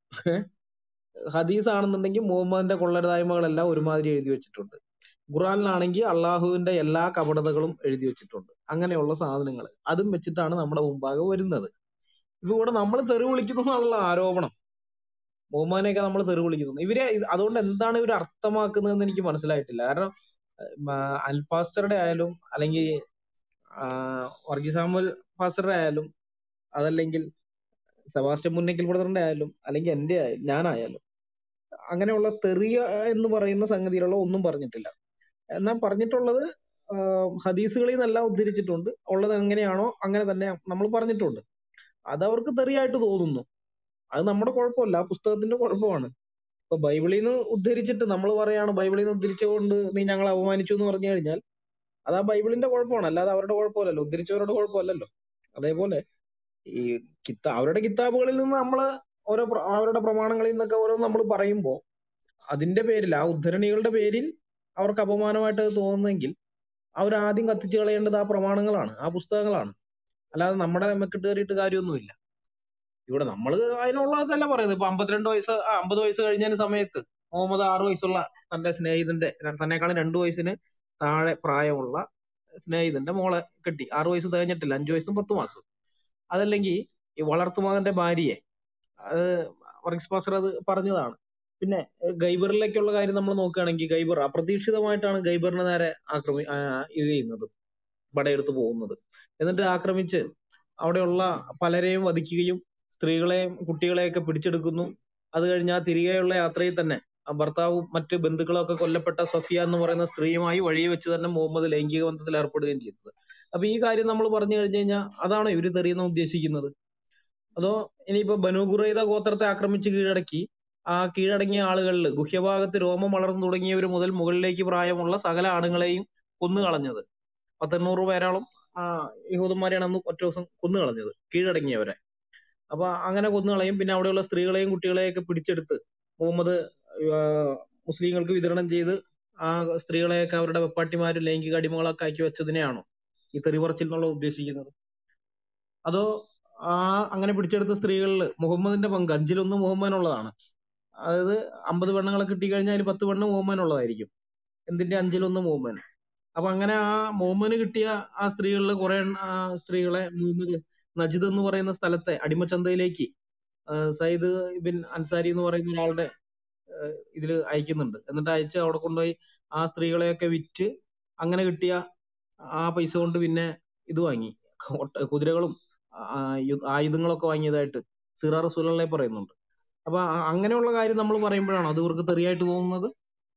ഹദീസ് ആണെന്നുണ്ടെങ്കിൽ മുഹമ്മദിന്റെ കൊള്ളരുതായ്മകളെല്ലാം ഒരുമാതിരി എഴുതി വെച്ചിട്ടുണ്ട് ഖുറാനിലാണെങ്കിൽ അള്ളാഹുവിന്റെ എല്ലാ കപടതകളും എഴുതി വെച്ചിട്ടുണ്ട് അങ്ങനെയുള്ള സാധനങ്ങൾ അതും വെച്ചിട്ടാണ് നമ്മുടെ മുമ്പാകെ വരുന്നത് ഇപ്പൊ ഇവിടെ നമ്മൾ തെറി വിളിക്കുന്നു എന്നുള്ള ആരോപണം മുഹമ്മദിനെയൊക്കെ നമ്മൾ തെറി വിളിക്കുന്നു ഇവരെ ഇത് അതുകൊണ്ട് എന്താണ് ഇവർ അർത്ഥമാക്കുന്നതെന്ന് എനിക്ക് മനസ്സിലായിട്ടില്ല കാരണം ആഹ് അൽപാസ്റ്ററുടെ ആയാലും അല്ലെങ്കിൽ ആഹ് വർഗീസ് സാമുൽ പാസ്റ്ററുടെ ആയാലും അതല്ലെങ്കിൽ സെബാസ്റ്റ്യൻ മുന്നേക്കൽ ബ്രദറിന്റെ ആയാലും അല്ലെങ്കിൽ എന്റെ ആയാലും ഞാനായാലും അങ്ങനെയുള്ള തെറിയ എന്ന് പറയുന്ന സംഗതിയിലുള്ള ഒന്നും പറഞ്ഞിട്ടില്ല എന്നാൽ പറഞ്ഞിട്ടുള്ളത് ആഹ് ഹദീസുകളിൽ നിന്നെല്ലാം ഉദ്ധരിച്ചിട്ടുണ്ട് ഉള്ളത് എങ്ങനെയാണോ അങ്ങനെ തന്നെ നമ്മൾ പറഞ്ഞിട്ടുണ്ട് അത് അവർക്ക് തെറിയായിട്ട് തോന്നുന്നു അത് നമ്മുടെ കുഴപ്പമല്ല ആ പുസ്തകത്തിന്റെ കുഴപ്പമാണ് ഇപ്പൊ ബൈബിളിൽ നിന്ന് ഉദ്ധരിച്ചിട്ട് നമ്മൾ പറയാണ് ബൈബിളിൽ നിന്ന് ഉദ്ധരിച്ചുകൊണ്ട് നീ ഞങ്ങളെ അപമാനിച്ചു എന്ന് പറഞ്ഞു കഴിഞ്ഞാൽ അത് ആ ബൈബിളിന്റെ കുഴപ്പമാണ് അല്ലാതെ അവരുടെ കുഴപ്പമല്ലല്ലോ ഉദ്ധരിച്ചവരുടെ കുഴപ്പമല്ലല്ലോ അതേപോലെ ഈ കിത്ത അവരുടെ കിതാബുകളിൽ നിന്ന് നമ്മള് ഓരോ പ്ര- അവരുടെ പ്രമാണങ്ങളിൽ നിന്നൊക്കെ ഓരോ നമ്മൾ പറയുമ്പോൾ അതിന്റെ പേരിൽ ആ ഉദ്ധരണികളുടെ പേരിൽ അവർക്ക് അപമാനമായിട്ട് അത് തോന്നുന്നെങ്കിൽ അവർ ആദ്യം കത്തിച്ചു കളയേണ്ടത് ആ പ്രമാണങ്ങളാണ് ആ പുസ്തകങ്ങളാണ് അല്ലാതെ നമ്മുടെ മെക്കിട്ട് കയറിയിട്ട് കാര്യമൊന്നുമില്ല ഇവിടെ നമ്മൾ അതിനുള്ളതല്ല പറയുന്നത് ഇപ്പൊ അമ്പത്തിരണ്ട് വയസ്സ് ആ, അമ്പത് വയസ്സ് കഴിഞ്ഞ സമയത്ത് മുഹമ്മദ് ആറ് വയസ്സുള്ള തന്റെ സ്നേഹിതന്റെ തന്നെക്കാളും രണ്ടു വയസ്സിന് താഴെ പ്രായമുള്ള സ്നേഹിതന്റെ മോളെ കെട്ടി ആറു വയസ്സ് തികഞ്ഞിട്ടില്ല അഞ്ചു വയസ്സും പത്ത് മാസവും അതല്ലെങ്കിൽ ഈ വളർത്തുമകന്റെ ഭാര്യയെ അത് വർഗീസ് പാസ്റ്റർ അത് പറഞ്ഞതാണ് പിന്നെ ഏഹ് ഗൈബറിലേക്കുള്ള കാര്യം നമ്മൾ നോക്കുകയാണെങ്കിൽ ഗൈബർ അപ്രതീക്ഷിതമായിട്ടാണ് ഗൈബറിനെ നേരെ ആക്രമി ആ, ഇത് ചെയ്യുന്നത് പടയെടുത്ത് പോകുന്നത് എന്നിട്ട് ആക്രമിച്ച് അവിടെയുള്ള പലരെയും വധിക്കുകയും സ്ത്രീകളെയും കുട്ടികളെയൊക്കെ പിടിച്ചെടുക്കുന്നു അത് കഴിഞ്ഞ് ആ തിരികെയുള്ള യാത്രയിൽ തന്നെ ആ ഭർത്താവും മറ്റ് ബന്ധുക്കളും ഒക്കെ കൊല്ലപ്പെട്ട സഫിയ എന്ന് പറയുന്ന സ്ത്രീയുമായി വഴി വെച്ച് തന്നെ മുഹമ്മദ് ലൈംഗിക ബന്ധത്തിൽ ഏർപ്പെടുകയും ചെയ്തത് അപ്പൊ ഈ കാര്യം നമ്മൾ പറഞ്ഞു കഴിഞ്ഞു കഴിഞ്ഞാൽ അതാണോ ഇവര് തെറിയുന്ന ഉദ്ദേശിക്കുന്നത് അതോ ഇനിയിപ്പോ ബനു ഖുറൈദ ഗോത്രത്തെ ആക്രമിച്ച് കീഴടക്കി ആ കീഴടങ്ങിയ ആളുകളിൽ ഗുഹ്യഭാഗത്ത് രോമം വളർന്നു തുടങ്ങിയവർ മുതൽ മുകളിലേക്ക് പ്രായമുള്ള സകല ആണുങ്ങളെയും കൊന്നു കളഞ്ഞത് പത്തെണ്ണൂറ് പേരോളം ആ യഹൂദന്മാരെയാണ് അന്ന് ഒറ്റ ദിവസം കൊന്നു കളഞ്ഞത് കീഴടങ്ങിയവരെ അപ്പൊ അങ്ങനെ കൊന്നു കളയും പിന്നെ അവിടെയുള്ള സ്ത്രീകളെയും കുട്ടികളെയും ഒക്കെ പിടിച്ചെടുത്ത് മുഹമ്മദ് ആ, മുസ്ലിങ്ങൾക്ക് വിതരണം ചെയ്ത് ആ സ്ത്രീകളെയൊക്കെ അവരുടെ വെപ്പാട്ടിമാരും ലൈംഗിക അടിമകളൊക്കെ ആക്കി വെച്ചതിനെയാണോ ഈ തെറിപറച്ചിൽ എന്നുള്ള ഉദ്ദേശിക്കുന്നത് അതോ ആ അങ്ങനെ പിടിച്ചെടുത്ത സ്ത്രീകളിൽ മുഹമ്മദിന്റെ പങ്ക് അഞ്ചിലൊന്ന് മുഹമ്മദിനുള്ളതാണ് അതായത് അമ്പത് പെണ്ണുങ്ങളെ കിട്ടിക്കഴിഞ്ഞാൽ അതിൽ പത്ത് പെണ്ണ് മുഹമ്മദിനുള്ളതായിരിക്കും എന്തിന്റെ അഞ്ചിലൊന്ന് മുഹമ്മദ് അപ്പൊ അങ്ങനെ ആ മുഹമ്മദിന് കിട്ടിയ ആ സ്ത്രീകളിൽ കുറെ സ്ത്രീകളെ മുഹമ്മദ് നജിദ് എന്ന് പറയുന്ന സ്ഥലത്തെ അടിമച്ചന്തയിലേക്ക് ആ, സയ്യിദ് ബിൻ അൻസാരി എന്ന് പറയുന്ന ഒരാളുടെ ഇതിൽ അയക്കുന്നുണ്ട് എന്നിട്ട് അയച്ച് അവിടെ കൊണ്ടുപോയി ആ സ്ത്രീകളെയൊക്കെ വിറ്റ് അങ്ങനെ കിട്ടിയ ആ പൈസ കൊണ്ട് പിന്നെ ഇത് വാങ്ങി ഒട്ട- കുതിരകളും ആ, യു- ആയുധങ്ങളൊക്കെ വാങ്ങിയതായിട്ട് സിറാ റസൂലല്ലേ പറയുന്നുണ്ട് അപ്പൊ ആ- അങ്ങനെയുള്ള കാര്യം നമ്മൾ പറയുമ്പോഴാണോ അത് ഇവർക്ക് തെറിയായിട്ട് തോന്നുന്നത്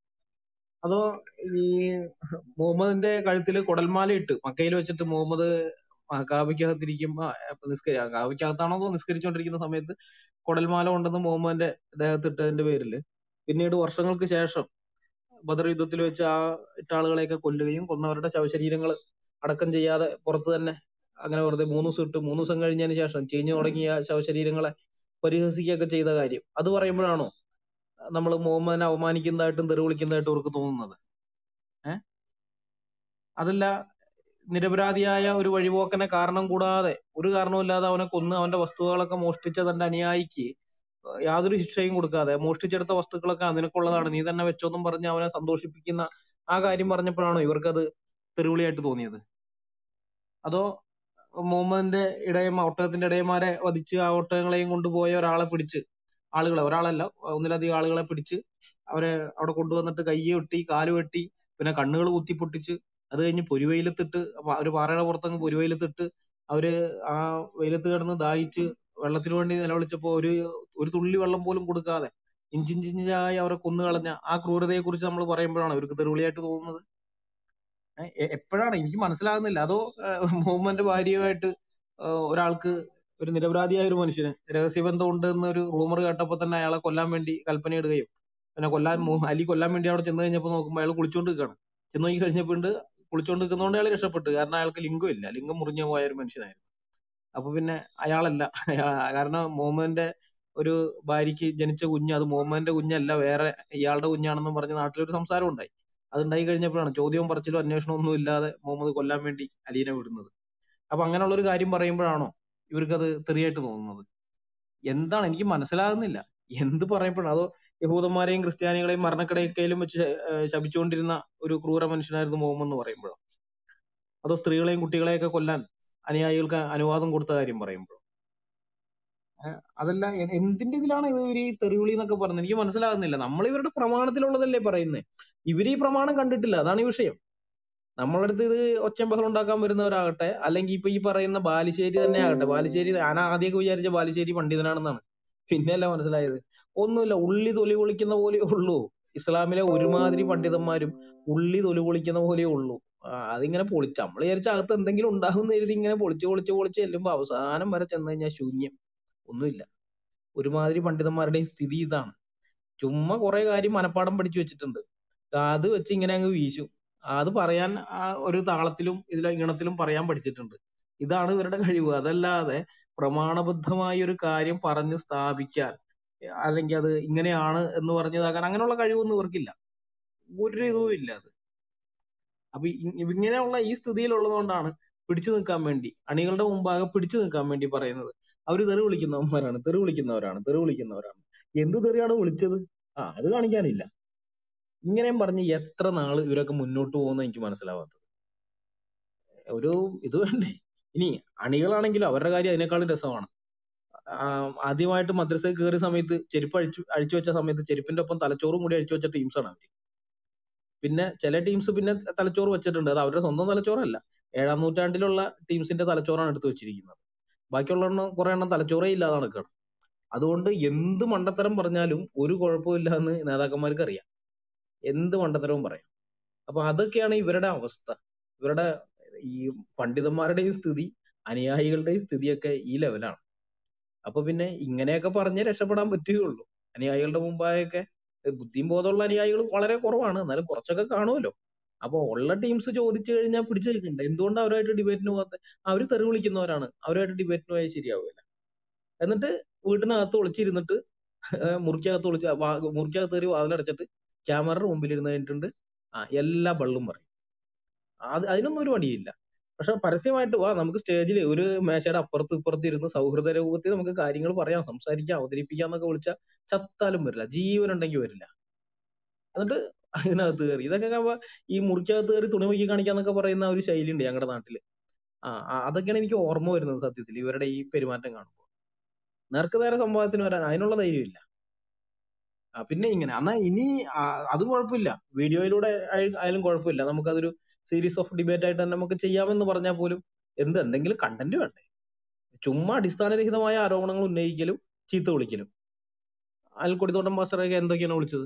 അതോ ഈ മുഹമ്മദിന്റെ കഴുത്തിൽ കുടൽമാല ഇട്ട് മക്കയിൽ വെച്ചിട്ട് മുഹമ്മദ് ആ കാബയ്ക്കകത്തിരിക്കുമ്പോ നിസ്കരി കാബയ്ക്കകത്താണോ അതോ നിസ്കരിച്ചുകൊണ്ടിരിക്കുന്ന സമയത്ത് കുടൽമാല കൊണ്ടുവന്ന് മുഹമ്മദിന്റെ ദേഹത്തിട്ടതിന്റെ പേരില് പിന്നീട് വർഷങ്ങൾക്ക് ശേഷം ബദർ യുദ്ധത്തിൽ വെച്ച് ആ ഇട്ട ആളുകളെയൊക്കെ കൊല്ലുകയും കൊന്നവരുടെ ശവശരീരങ്ങൾ അടക്കം ചെയ്യാതെ പുറത്ത് തന്നെ അങ്ങനെ വെറുതെ മൂന്ന് ദിവസം ഇട്ട് മൂന്ന് ദിവസം കഴിഞ്ഞതിന് ശേഷം ചീഞ്ഞു തുടങ്ങിയ ശവശരീരങ്ങളെ പരിഹസിക്കുകയൊക്കെ ചെയ്ത കാര്യം അത് പറയുമ്പോഴാണോ നമ്മൾ മുഹമ്മദിനെ അവമാനിക്കുന്നതായിട്ടും തെറി വിളിക്കുന്നതായിട്ടും അവർക്ക് തോന്നുന്നത് ഏഹ് അതല്ല നിരപരാധിയായ ഒരു വഴിപോക്കനെ കാരണം കൂടാതെ ഒരു കാരണവുമില്ലാതെ അവനെ കൊന്ന് അവന്റെ വസ്തുവകളൊക്കെ മോഷ്ടിച്ച തന്റെ അനുയായിക്ക് യാതൊരു ശിക്ഷയും കൊടുക്കാതെ മോഷ്ടിച്ചെടുത്ത വസ്തുക്കളൊക്കെ നിനക്കുള്ളതാണ് നീ തന്നെ വെച്ചോന്നും പറഞ്ഞ് അവനെ സന്തോഷിപ്പിക്കുന്ന ആ കാര്യം പറഞ്ഞപ്പോഴാണോ ഇവർക്കത് തെറിവിളിയായിട്ട് തോന്നിയത് അതോ മുഹമ്മദിന്റെ ഇടയന്മാർ ഒട്ടകത്തിന്റെ ഇടയന്മാരെ വധിച്ച് ആ ഒട്ടകങ്ങളെയും കൊണ്ടുപോയ ഒരാളെ പിടിച്ച് ആളുകളെ ഒരാളല്ല ഒന്നിലധികം ആളുകളെ പിടിച്ച് അവരെ അവിടെ കൊണ്ടുവന്നിട്ട് കയ്യ് വെട്ടി കാല് വെട്ടി പിന്നെ കണ്ണുകൾ കുത്തി പൊട്ടിച്ച് അത് കഴിഞ്ഞ് പൊരുവെയിലത്തിട്ട് അപ്പൊ ഒരു പാറയുടെ പുറത്തങ്ങ് പൊരുവെയിലത്തിട്ട് അവര് ആ വെയിലത്ത് കിടന്ന് ദാഹിച്ച് വെള്ളത്തിന് വേണ്ടി നിലവിളിച്ചപ്പോ ഒരു ഒരു തുള്ളി വെള്ളം പോലും കൊടുക്കാതെ ഇഞ്ചിഞ്ചിഞ്ചായി അവരെ കൊന്നു കളഞ്ഞ ആ ക്രൂരതയെ കുറിച്ച് നമ്മൾ പറയുമ്പോഴാണ് ഇവർക്ക് തെറിവിളിയായിട്ട് തോന്നുന്നത് ഏഹ് എ- എപ്പോഴാണ് എനിക്ക് മനസ്സിലാകുന്നില്ല അതോ ഏഹ് മുഹമ്മദിന്റെ ഭാര്യയുമായിട്ട് ഏഹ് ഒരാൾക്ക് ഒരു നിരപരാധിയായ ഒരു മനുഷ്യന് രഹസ്യബന്ധം ഉണ്ട് എന്നൊരു റൂമർ കേട്ടപ്പോ തന്നെ അയാളെ കൊല്ലാൻ വേണ്ടി കൽപ്പനയിടുകയും പിന്നെ കൊല്ലാൻ മു- അലി കൊല്ലാൻ വേണ്ടി അവിടെ ചെന്ന് കഴിഞ്ഞപ്പോ നോക്കുമ്പോൾ അയാൾ കുളിച്ചോണ്ട് നിൽക്കുകയാണ് ചെന്ന് നോക്കി കഴിഞ്ഞപ്പോ ഉണ്ട് കുളിച്ചോണ്ട് നിൽക്കുന്നതുകൊണ്ട് അയാൾ രക്ഷപ്പെട്ടു കാരണം അയാൾക്ക് ലിംഗം ഇല്ല ലിംഗം മുറിഞ്ഞു പോയ ഒരു മനുഷ്യനായിരുന്നു അപ്പൊ പിന്നെ അയാളല്ല അയാ- കാരണം മുഹമ്മദിന്റെ ഒരു ഭാര്യയ്ക്ക് ജനിച്ച കുഞ്ഞ് അത് മുഹമ്മദിന്റെ കുഞ്ഞല്ല വേറെ ഇയാളുടെ കുഞ്ഞാണെന്നും പറഞ്ഞ് നാട്ടിലൊരു സംസാരം ഉണ്ടായി അതുണ്ടായി കഴിഞ്ഞപ്പോഴാണ് ചോദ്യവും പറച്ചിലും അന്വേഷണവും ഒന്നും ഇല്ലാതെ മുഹമ്മദ് കൊല്ലാൻ വേണ്ടി അലീനെ വിടുന്നത് അപ്പൊ അങ്ങനെയുള്ള ഒരു കാര്യം പറയുമ്പോഴാണോ ഇവർക്കത് തെറിയായിട്ട് തോന്നുന്നത് എന്താണ് എനിക്ക് മനസ്സിലാകുന്നില്ല എന്ത് പറയപ്പെടാം അതോ യഹൂദന്മാരെയും ക്രിസ്ത്യാനികളെയും മരണക്കിടക്കയിലും വെച്ച് ശ- ഏഹ് ശപിച്ചുകൊണ്ടിരുന്ന ഒരു ക്രൂര മനുഷ്യനായിരുന്നു മുഹമ്മദ് എന്ന് പറയുമ്പോഴോ അതോ സ്ത്രീകളെയും കുട്ടികളെയൊക്കെ കൊല്ലാൻ അനുയായികൾക്ക് അനുവാദം കൊടുത്ത കാര്യം പറയുമ്പോഴോ അതല്ല എ- എന്തിന്റെ ഇതിലാണ് ഇത് ഇവര് ഈ തെറിവിളി എന്നൊക്കെ പറയുന്നത് എനിക്ക് മനസ്സിലാകുന്നില്ല നമ്മൾ ഇവരുടെ പ്രമാണത്തിലുള്ളതല്ലേ പറയുന്നത് ഇവര് ഈ പ്രമാണം കണ്ടിട്ടില്ല അതാണ് ഈ വിഷയം നമ്മളടുത്ത് ഇത് ഒച്ചയും ബഹളം ഉണ്ടാക്കാൻ വരുന്നവരാകട്ടെ അല്ലെങ്കിൽ ഇപ്പൊ ഈ പറയുന്ന ബാലുശ്ശേരി തന്നെ ആകട്ടെ ബാലുശ്ശേരി ഞാൻ ആദ്യമൊക്കെ വിചാരിച്ച ബാലുശ്ശേരി പണ്ഡിതനാണെന്നാണ് പിന്നെയല്ല മനസ്സിലായത് ഒന്നുമില്ല ഉള്ളി തൊലി പൊളിക്കുന്ന പോലെ ഉള്ളൂ ഇസ്ലാമിലെ ഒരുമാതിരി പണ്ഡിതന്മാരും ഉള്ളി തൊലി പൊളിക്കുന്ന പോലെ ഉള്ളൂ ആ, അതിങ്ങനെ പൊളിച്ച് നമ്മൾ വിചാരിച്ച അകത്ത് എന്തെങ്കിലും ഉണ്ടാകും എന്ന് കരുതി ഇങ്ങനെ പൊളിച്ച് പൊളിച്ച് പൊളിച്ച് ചെല്ലുമ്പോ അവസാനം വരെ ചെന്ന് കഴിഞ്ഞാൽ ശൂന്യം ഒന്നുമില്ല ഒരുമാതിരി പണ്ഡിതന്മാരുടെയും സ്ഥിതി ഇതാണ് ചുമ്മാ കുറെ കാര്യം മനപ്പാഠം പഠിച്ചു വെച്ചിട്ടുണ്ട് അത് വെച്ച് ഇങ്ങനെ അങ്ങ് വീശും അത് പറയാൻ ആ ഒരു താളത്തിലും ഇതിലെ ഈണത്തിലും പറയാൻ പഠിച്ചിട്ടുണ്ട് ഇതാണ് ഇവരുടെ കഴിവ് അതല്ലാതെ പ്രമാണബദ്ധമായ ഒരു കാര്യം പറഞ്ഞ് സ്ഥാപിക്കാൻ അല്ലെങ്കിൽ അത് ഇങ്ങനെയാണ് എന്ന് പറഞ്ഞതാക്കാൻ അങ്ങനെയുള്ള കഴിവൊന്നും ഇവർക്കില്ല ഒരു ഇതും ഇല്ല അത് അപ്പൊ ഇ- ഇങ്ങനെയുള്ള ഈ സ്ഥിതിയിലുള്ളത് കൊണ്ടാണ് പിടിച്ചു നിൽക്കാൻ വേണ്ടി അണികളുടെ മുമ്പാകെ പിടിച്ചു നിൽക്കാൻ വേണ്ടി പറയുന്നത് അവര് തെറി വിളിക്കുന്നവന്മാരാണ് തെറി വിളിക്കുന്നവരാണ് തെറി വിളിക്കുന്നവരാണ് എന്ത് തെറിയാണ് വിളിച്ചത് ആ അത് കാണിക്കാനില്ല ഇങ്ങനെയും പറഞ്ഞ് എത്ര നാള് ഇവരൊക്കെ മുന്നോട്ട് പോകുന്ന എനിക്ക് മനസ്സിലാവാത്തത് ഒരു ഇത് വേണ്ടേ ഇനി അണികളാണെങ്കിലും അവരുടെ കാര്യം അതിനേക്കാളും രസമാണ് ആ, ആദ്യമായിട്ട് മദ്രസയിൽ കയറിയ സമയത്ത് ചെരുപ്പ് അഴിച്ചു അഴിച്ചു വെച്ച സമയത്ത് ചെരുപ്പിന്റെ ഒപ്പം തലച്ചോറും കൂടി അഴിച്ചു വെച്ച ടീംസാണ് അവര് പിന്നെ ചില ടീംസ് പിന്നെ തലച്ചോറ് വെച്ചിട്ടുണ്ട് അത് അവരുടെ സ്വന്തം തലച്ചോറല്ല ഏഴാം നൂറ്റാണ്ടിലുള്ള ടീംസിന്റെ തലച്ചോറാണ് എടുത്തു വെച്ചിരിക്കുന്നത് ബാക്കിയുള്ള എണ്ണം കുറെ എണ്ണം തലച്ചോറേ ഇല്ലാതെ നടക്കണം അതുകൊണ്ട് എന്ത് മണ്ടത്തരം പറഞ്ഞാലും ഒരു കുഴപ്പമില്ല എന്ന് നേതാക്കന്മാർക്ക് അറിയാം എന്ത് മണ്ടത്തരവും പറയാം അപ്പൊ അതൊക്കെയാണ് ഇവരുടെ അവസ്ഥ ഇവരുടെ ഈ പണ്ഡിതന്മാരുടെയും സ്ഥിതി അനുയായികളുടെയും സ്ഥിതിയൊക്കെ ഈ ലെവലാണ് അപ്പൊ പിന്നെ ഇങ്ങനെയൊക്കെ പറഞ്ഞേ രക്ഷപ്പെടാൻ പറ്റുകയുള്ളൂ അനുയായികളുടെ മുമ്പായൊക്കെ ബുദ്ധിയും ബോധമുള്ള അനുയായികൾ വളരെ കുറവാണ് എന്നാലും കുറച്ചൊക്കെ കാണുമല്ലോ അപ്പൊ ഉള്ള ടീംസ് ചോദിച്ചു കഴിഞ്ഞാൽ പിടിച്ചു നിൽക്കണ്ട എന്തുകൊണ്ട് അവരുമായിട്ട് ഡിബേറ്റിന് പോകാത്ത അവര് തെറി വിളിക്കുന്നവരാണ് അവരുമായിട്ട് ഡിബേറ്റിന് പോയാൽ ശരിയാവില്ല എന്നിട്ട് വീട്ടിനകത്ത് ഒളിച്ചിരുന്നിട്ട് ഏഹ് മുറിക്കകത്ത് ഒളിച്ച് വാ- മുറിക്കകത്ത് കയറി വാതിലടച്ചിട്ട് ക്യാമറയുടെ മുമ്പിൽ ഇരുന്ന് കഴിഞ്ഞിട്ടുണ്ട് ആ എല്ലാ ബള്ളും പറയും അത് അതിനൊന്നും ഒരു മടിയില്ല പക്ഷെ പരസ്യമായിട്ട് വാ നമുക്ക് സ്റ്റേജിൽ ഒരു മേശയുടെ അപ്പുറത്ത് ഇപ്പുറത്ത് ഇരുന്ന് സൗഹൃദ രൂപത്തിൽ നമുക്ക് കാര്യങ്ങൾ പറയാം സംസാരിക്കാം അവതരിപ്പിക്കാം എന്നൊക്കെ വിളിച്ചാൽ ചത്താലും വരില്ല ജീവൻ ഉണ്ടെങ്കിൽ വരില്ല എന്നിട്ട് അതിനകത്ത് കയറി ഇതൊക്കെ കവ- ഈ മുറിക്കകത്ത് കയറി തുണി മുക്കി കാണിക്കാന്നൊക്കെ പറയുന്ന ഒരു ശൈലി ഉണ്ട് ഞങ്ങളുടെ നാട്ടില് ആ ആ, അതൊക്കെയാണ് എനിക്ക് ഓർമ്മ വരുന്നത് സത്യത്തിൽ ഇവരുടെ ഈ പെരുമാറ്റം കാണുമ്പോൾ നേർക്ക് നേരെ സംഭവത്തിന് വരാൻ അതിനുള്ള ധൈര്യമില്ല ആ, പിന്നെ ഇങ്ങനെ എന്നാ ഇനി ആ, അത് കുഴപ്പമില്ല വീഡിയോയിലൂടെ ആയ- ആയാലും കുഴപ്പമില്ല നമുക്കതൊരു സീരീസ് ഓഫ് ഡിബേറ്റ് ആയിട്ട് തന്നെ നമുക്ക് ചെയ്യാമെന്ന് പറഞ്ഞാൽ പോലും എന്ത് എന്തെങ്കിലും കണ്ടന്റ് വേണ്ടേ ചുമ്മാ അടിസ്ഥാനരഹിതമായ ആരോപണങ്ങൾ ഉന്നയിക്കലും ചീത്ത വിളിക്കലും അയൽക്കൊടിത്തോട്ടം മാസ്റ്ററൊക്കെ എന്തൊക്കെയാണ് വിളിച്ചത്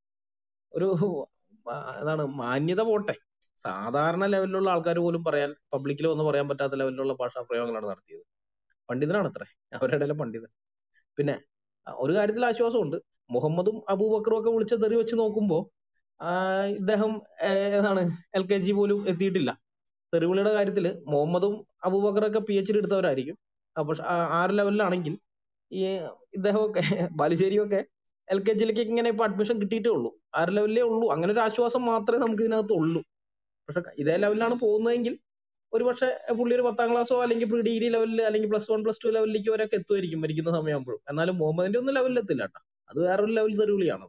ഒരു ആ, എന്താണ് മാന്യത പോട്ടെ സാധാരണ ലെവലിലുള്ള ആൾക്കാർ പോലും പറയാൻ പബ്ലിക്കിൽ വന്ന് പറയാൻ പറ്റാത്ത ലെവലിലുള്ള ഭാഷാ പ്രയോഗങ്ങളാണ് നടത്തിയത് പണ്ഡിതനാണ് അത്രേ അവരുടെ ഇടയിലെ പണ്ഡിതൻ പിന്നെ ആ, ഒരു കാര്യത്തിൽ ആശ്വാസമുണ്ട് മുഹമ്മദും അബൂബക്കറും ഒക്കെ വിളിച്ച തെറി വെച്ച് നോക്കുമ്പോ ആ, ഇദ്ദേഹം ഏ- ഏതാണ് എൽ കെ ജി പോലും എത്തിയിട്ടില്ല തെറിവിളിയുടെ കാര്യത്തിൽ മുഹമ്മദും അബൂബക്കറൊക്കെ പി എച്ച് ഡി എടുത്തവരായിരിക്കും ആ, പക്ഷെ ആ- ആ ഒരു ലെവലിലാണെങ്കിൽ ഈ ഇദ്ദേഹമൊക്കെ ബാലുശ്ശേരിയൊക്കെ എൽ കെ ജിയിലേക്ക് ഇങ്ങനെ ഇപ്പൊ അഡ്മിഷൻ കിട്ടിയിട്ടേ ഉള്ളൂ ആ ഒരു ലെവലിലേ ഉള്ളൂ അങ്ങനെ ഒരു ആശ്വാസം മാത്രമേ നമുക്ക് ഇതിനകത്ത് ഉള്ളൂ പക്ഷെ ഇതേ ലെവലിലാണ് പോകുന്നതെങ്കിൽ ഒരുപക്ഷെ പുള്ളി ഒരു പത്താം ക്ലാസ്സോ അല്ലെങ്കിൽ പ്രീ ഡിഗ്രി ലെവലിൽ അല്ലെങ്കിൽ പ്ലസ് വൺ പ്ലസ് ടു ലെവലിലേക്ക് വരെയൊക്കെ എത്തുമായിരിക്കും മരിക്കുന്ന സമയമാകുമ്പോഴും എന്നാലും മുഹമ്മദിന്റെ ഒന്നും ലെവലിൽ എത്തില്ല കേട്ടോ അത് വേറൊരു ലെവൽ തെറിവിളിയാണ്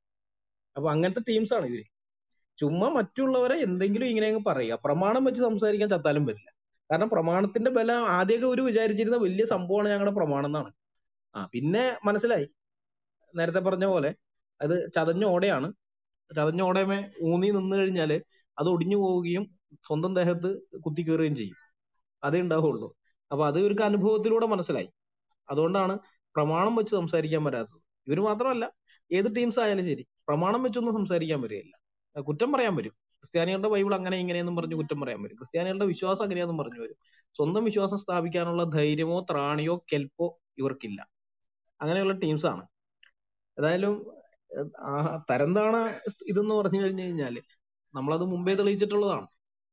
അപ്പൊ അങ്ങനത്തെ ടീംസ് ആണ് ഇവര് ചുമ്മാ മറ്റുള്ളവരെ എന്തെങ്കിലും ഇങ്ങനെ അങ്ങ് പറയുക പ്രമാണം വെച്ച് സംസാരിക്കാൻ ചത്താലും വരില്ല കാരണം പ്രമാണത്തിന്റെ ബലം ആദ്യമൊക്കെ ഒരു വിചാരിച്ചിരുന്ന വലിയ സംഭവമാണ് ഞങ്ങളുടെ പ്രമാണം എന്നാണ് ആ പിന്നെ മനസ്സിലായി നേരത്തെ പറഞ്ഞ പോലെ അത് ചതഞ്ഞ ഓടയാണ് ചതഞ്ഞ ഓടയമേ ഊന്നി നിന്ന് കഴിഞ്ഞാല് അത് ഒടിഞ്ഞു പോവുകയും സ്വന്തം ദേഹത്ത് കുത്തി കയറുകയും ചെയ്യും അതേ ഉണ്ടാവുള്ളൂ അപ്പൊ അത് ഇവർക്ക് അനുഭവത്തിലൂടെ മനസ്സിലായി അതുകൊണ്ടാണ് പ്രമാണം വെച്ച് സംസാരിക്കാൻ വരാത്തത് ഇവര് മാത്രമല്ല ഏത് ടീംസ് ആയാലും ശരി പ്രമാണം വെച്ചൊന്നും സംസാരിക്കാൻ വരികയില്ല അഹ് കുറ്റം പറയാൻ വരും ക്രിസ്ത്യാനികളുടെ ബൈബിൾ അങ്ങനെ ഇങ്ങനെയെന്നും പറഞ്ഞ് കുറ്റം പറയാൻ വരും ക്രിസ്ത്യാനികളുടെ വിശ്വാസം അങ്ങനെയാന്നും പറഞ്ഞു വരും സ്വന്തം വിശ്വാസം സ്ഥാപിക്കാനുള്ള ധൈര്യമോ ത്രാണിയോ കെൽപ്പോ ഇവർക്കില്ല അങ്ങനെയുള്ള ടീംസ് ആണ് ഏതായാലും ഏഹ്, ആ തരംതാണ ഇതെന്ന് പറഞ്ഞു കഴിഞ്ഞു കഴിഞ്ഞാല് നമ്മളത് മുമ്പേ തെളിയിച്ചിട്ടുള്ളതാണ്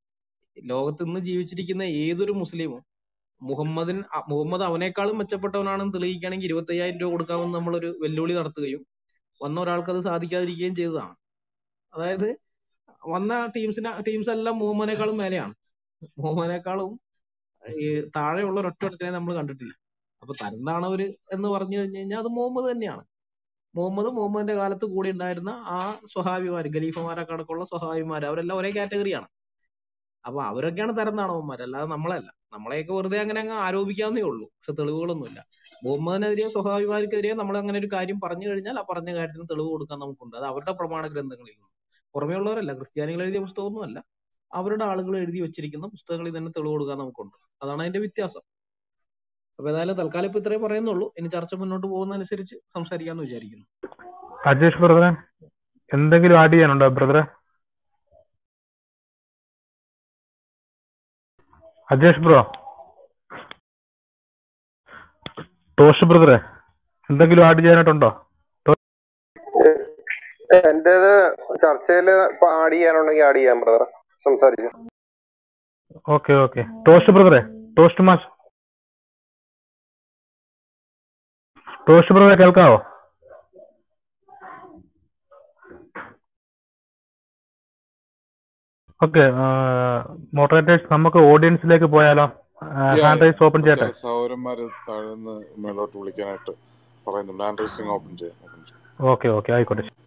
ലോകത്ത് ഇന്ന് ജീവിച്ചിരിക്കുന്ന ഏതൊരു മുസ്ലിമും മുഹമ്മദിൻ അ- മുഹമ്മദ് അവനേക്കാളും മെച്ചപ്പെട്ടവനാണെന്ന് തെളിയിക്കുകയാണെങ്കിൽ ഇരുപത്തി അയ്യായിരം രൂപ കൊടുക്കാമെന്ന് നമ്മളൊരു വെല്ലുവിളി നടത്തുകയും വന്ന ഒരാൾക്ക് അത് സാധിക്കാതിരിക്കുകയും ചെയ്തതാണ് അതായത് വന്ന ടീംസിനെ ടീംസ് എല്ലാം മുഹമ്മദിനേക്കാളും മേലെയാണ് മുഹമ്മദിനേക്കാളും ഈ താഴെയുള്ള ഒരൊറ്റ നമ്മൾ കണ്ടിട്ടില്ല അപ്പൊ തരംതാണവര് എന്ന് പറഞ്ഞു കഴിഞ്ഞു കഴിഞ്ഞാൽ അത് മുഹമ്മദ് തന്നെയാണ് മുഹമ്മദ് മുഹമ്മദിന്റെ കാലത്ത് കൂടി ഉണ്ടായിരുന്ന ആ സ്വഹാബിമാര് ഖലീഫമാരൊക്കെ അടക്കമുള്ള സ്വഹാബിമാര് അവരെല്ലാം ഒരേ കാറ്റഗറിയാണ് അപ്പൊ അവരൊക്കെയാണ് തരംതാണവന്മാർ അല്ലാതെ നമ്മളല്ല നമ്മളെയൊക്കെ വെറുതെ അങ്ങനെ അങ്ങ് ആരോപിക്കാവുന്നേ ഉള്ളൂ പക്ഷെ തെളിവുകളൊന്നുമില്ല മുഹമ്മദിനെതിരെയോ സ്വഹാബിമാർക്കെതിരെയോ നമ്മൾ അങ്ങനെ ഒരു കാര്യം പറഞ്ഞു കഴിഞ്ഞാൽ ആ പറഞ്ഞ കാര്യത്തിന് തെളിവ് കൊടുക്കാൻ നമുക്കുണ്ട് അത് അവരുടെ പ്രമാണ ഗ്രന്ഥങ്ങളിൽ നിന്ന് പുറമേ ഉള്ളവരല്ല ക്രിസ്ത്യാനികൾ എഴുതിയ പുസ്തകമൊന്നുമല്ല അവരുടെ ആളുകൾ എഴുതി വെച്ചിരിക്കുന്ന പുസ്തകങ്ങളിൽ തന്നെ തെളിവ് കൊടുക്കാൻ നമുക്കുണ്ട് അതാണ് അതിന്റെ വ്യത്യാസം അപ്പൊ ഏതായാലും തൽക്കാലം ഇപ്പൊ ഇത്രേ പറയുന്നുള്ളൂ ഇനി ചർച്ച മുന്നോട്ട് പോകുന്നതനുസരിച്ച് സംസാരിക്കാന്ന് വിചാരിക്കുന്നു അജേഷ് ബ്രദറെ എന്തെങ്കിലും ആഡ് ചെയ്യാനുണ്ടോ ബ്രദറെ അജേഷ് ബ്രോ ടോഷ് ബ്രദറെ എന്തെങ്കിലും ആഡ് ചെയ്യാനായിട്ടുണ്ടോ എന്റേത് ചർച്ചയിൽ ആഡ് ചെയ്യാനുണ്ടെങ്കിൽ ആഡ് ചെയ്യാം ബ്രദർ സംസാരിച്ചു ഓക്കെ ഓക്കെ ടോസ്റ്റ് ബ്രദറെ ടോസ്റ്റ് മാഷ് ടോസ്റ്റ് ബ്രദറെ കേൾക്കാവോ ഓക്കെ മോഡറേറ്റേഴ്സ് നമുക്ക് ഓഡിയൻസിലേക്ക് പോയാലോ ഹാൻഡ് റൈസ് ഓപ്പൺ ചെയ്യട്ടെ ചില സഹോദരന്മാര് താഴ്ന്ന് മേലോട്ട് വിളിക്കാനായിട്ട് പറയുന്നുണ്ട് ഹാൻഡ് റൈസിങ് ഓപ്പൺ ചെയ്യാം ഓപ്പൺ ചെയ്യാം ഓക്കെ ഓക്കെ ആയിക്കോട്ടെ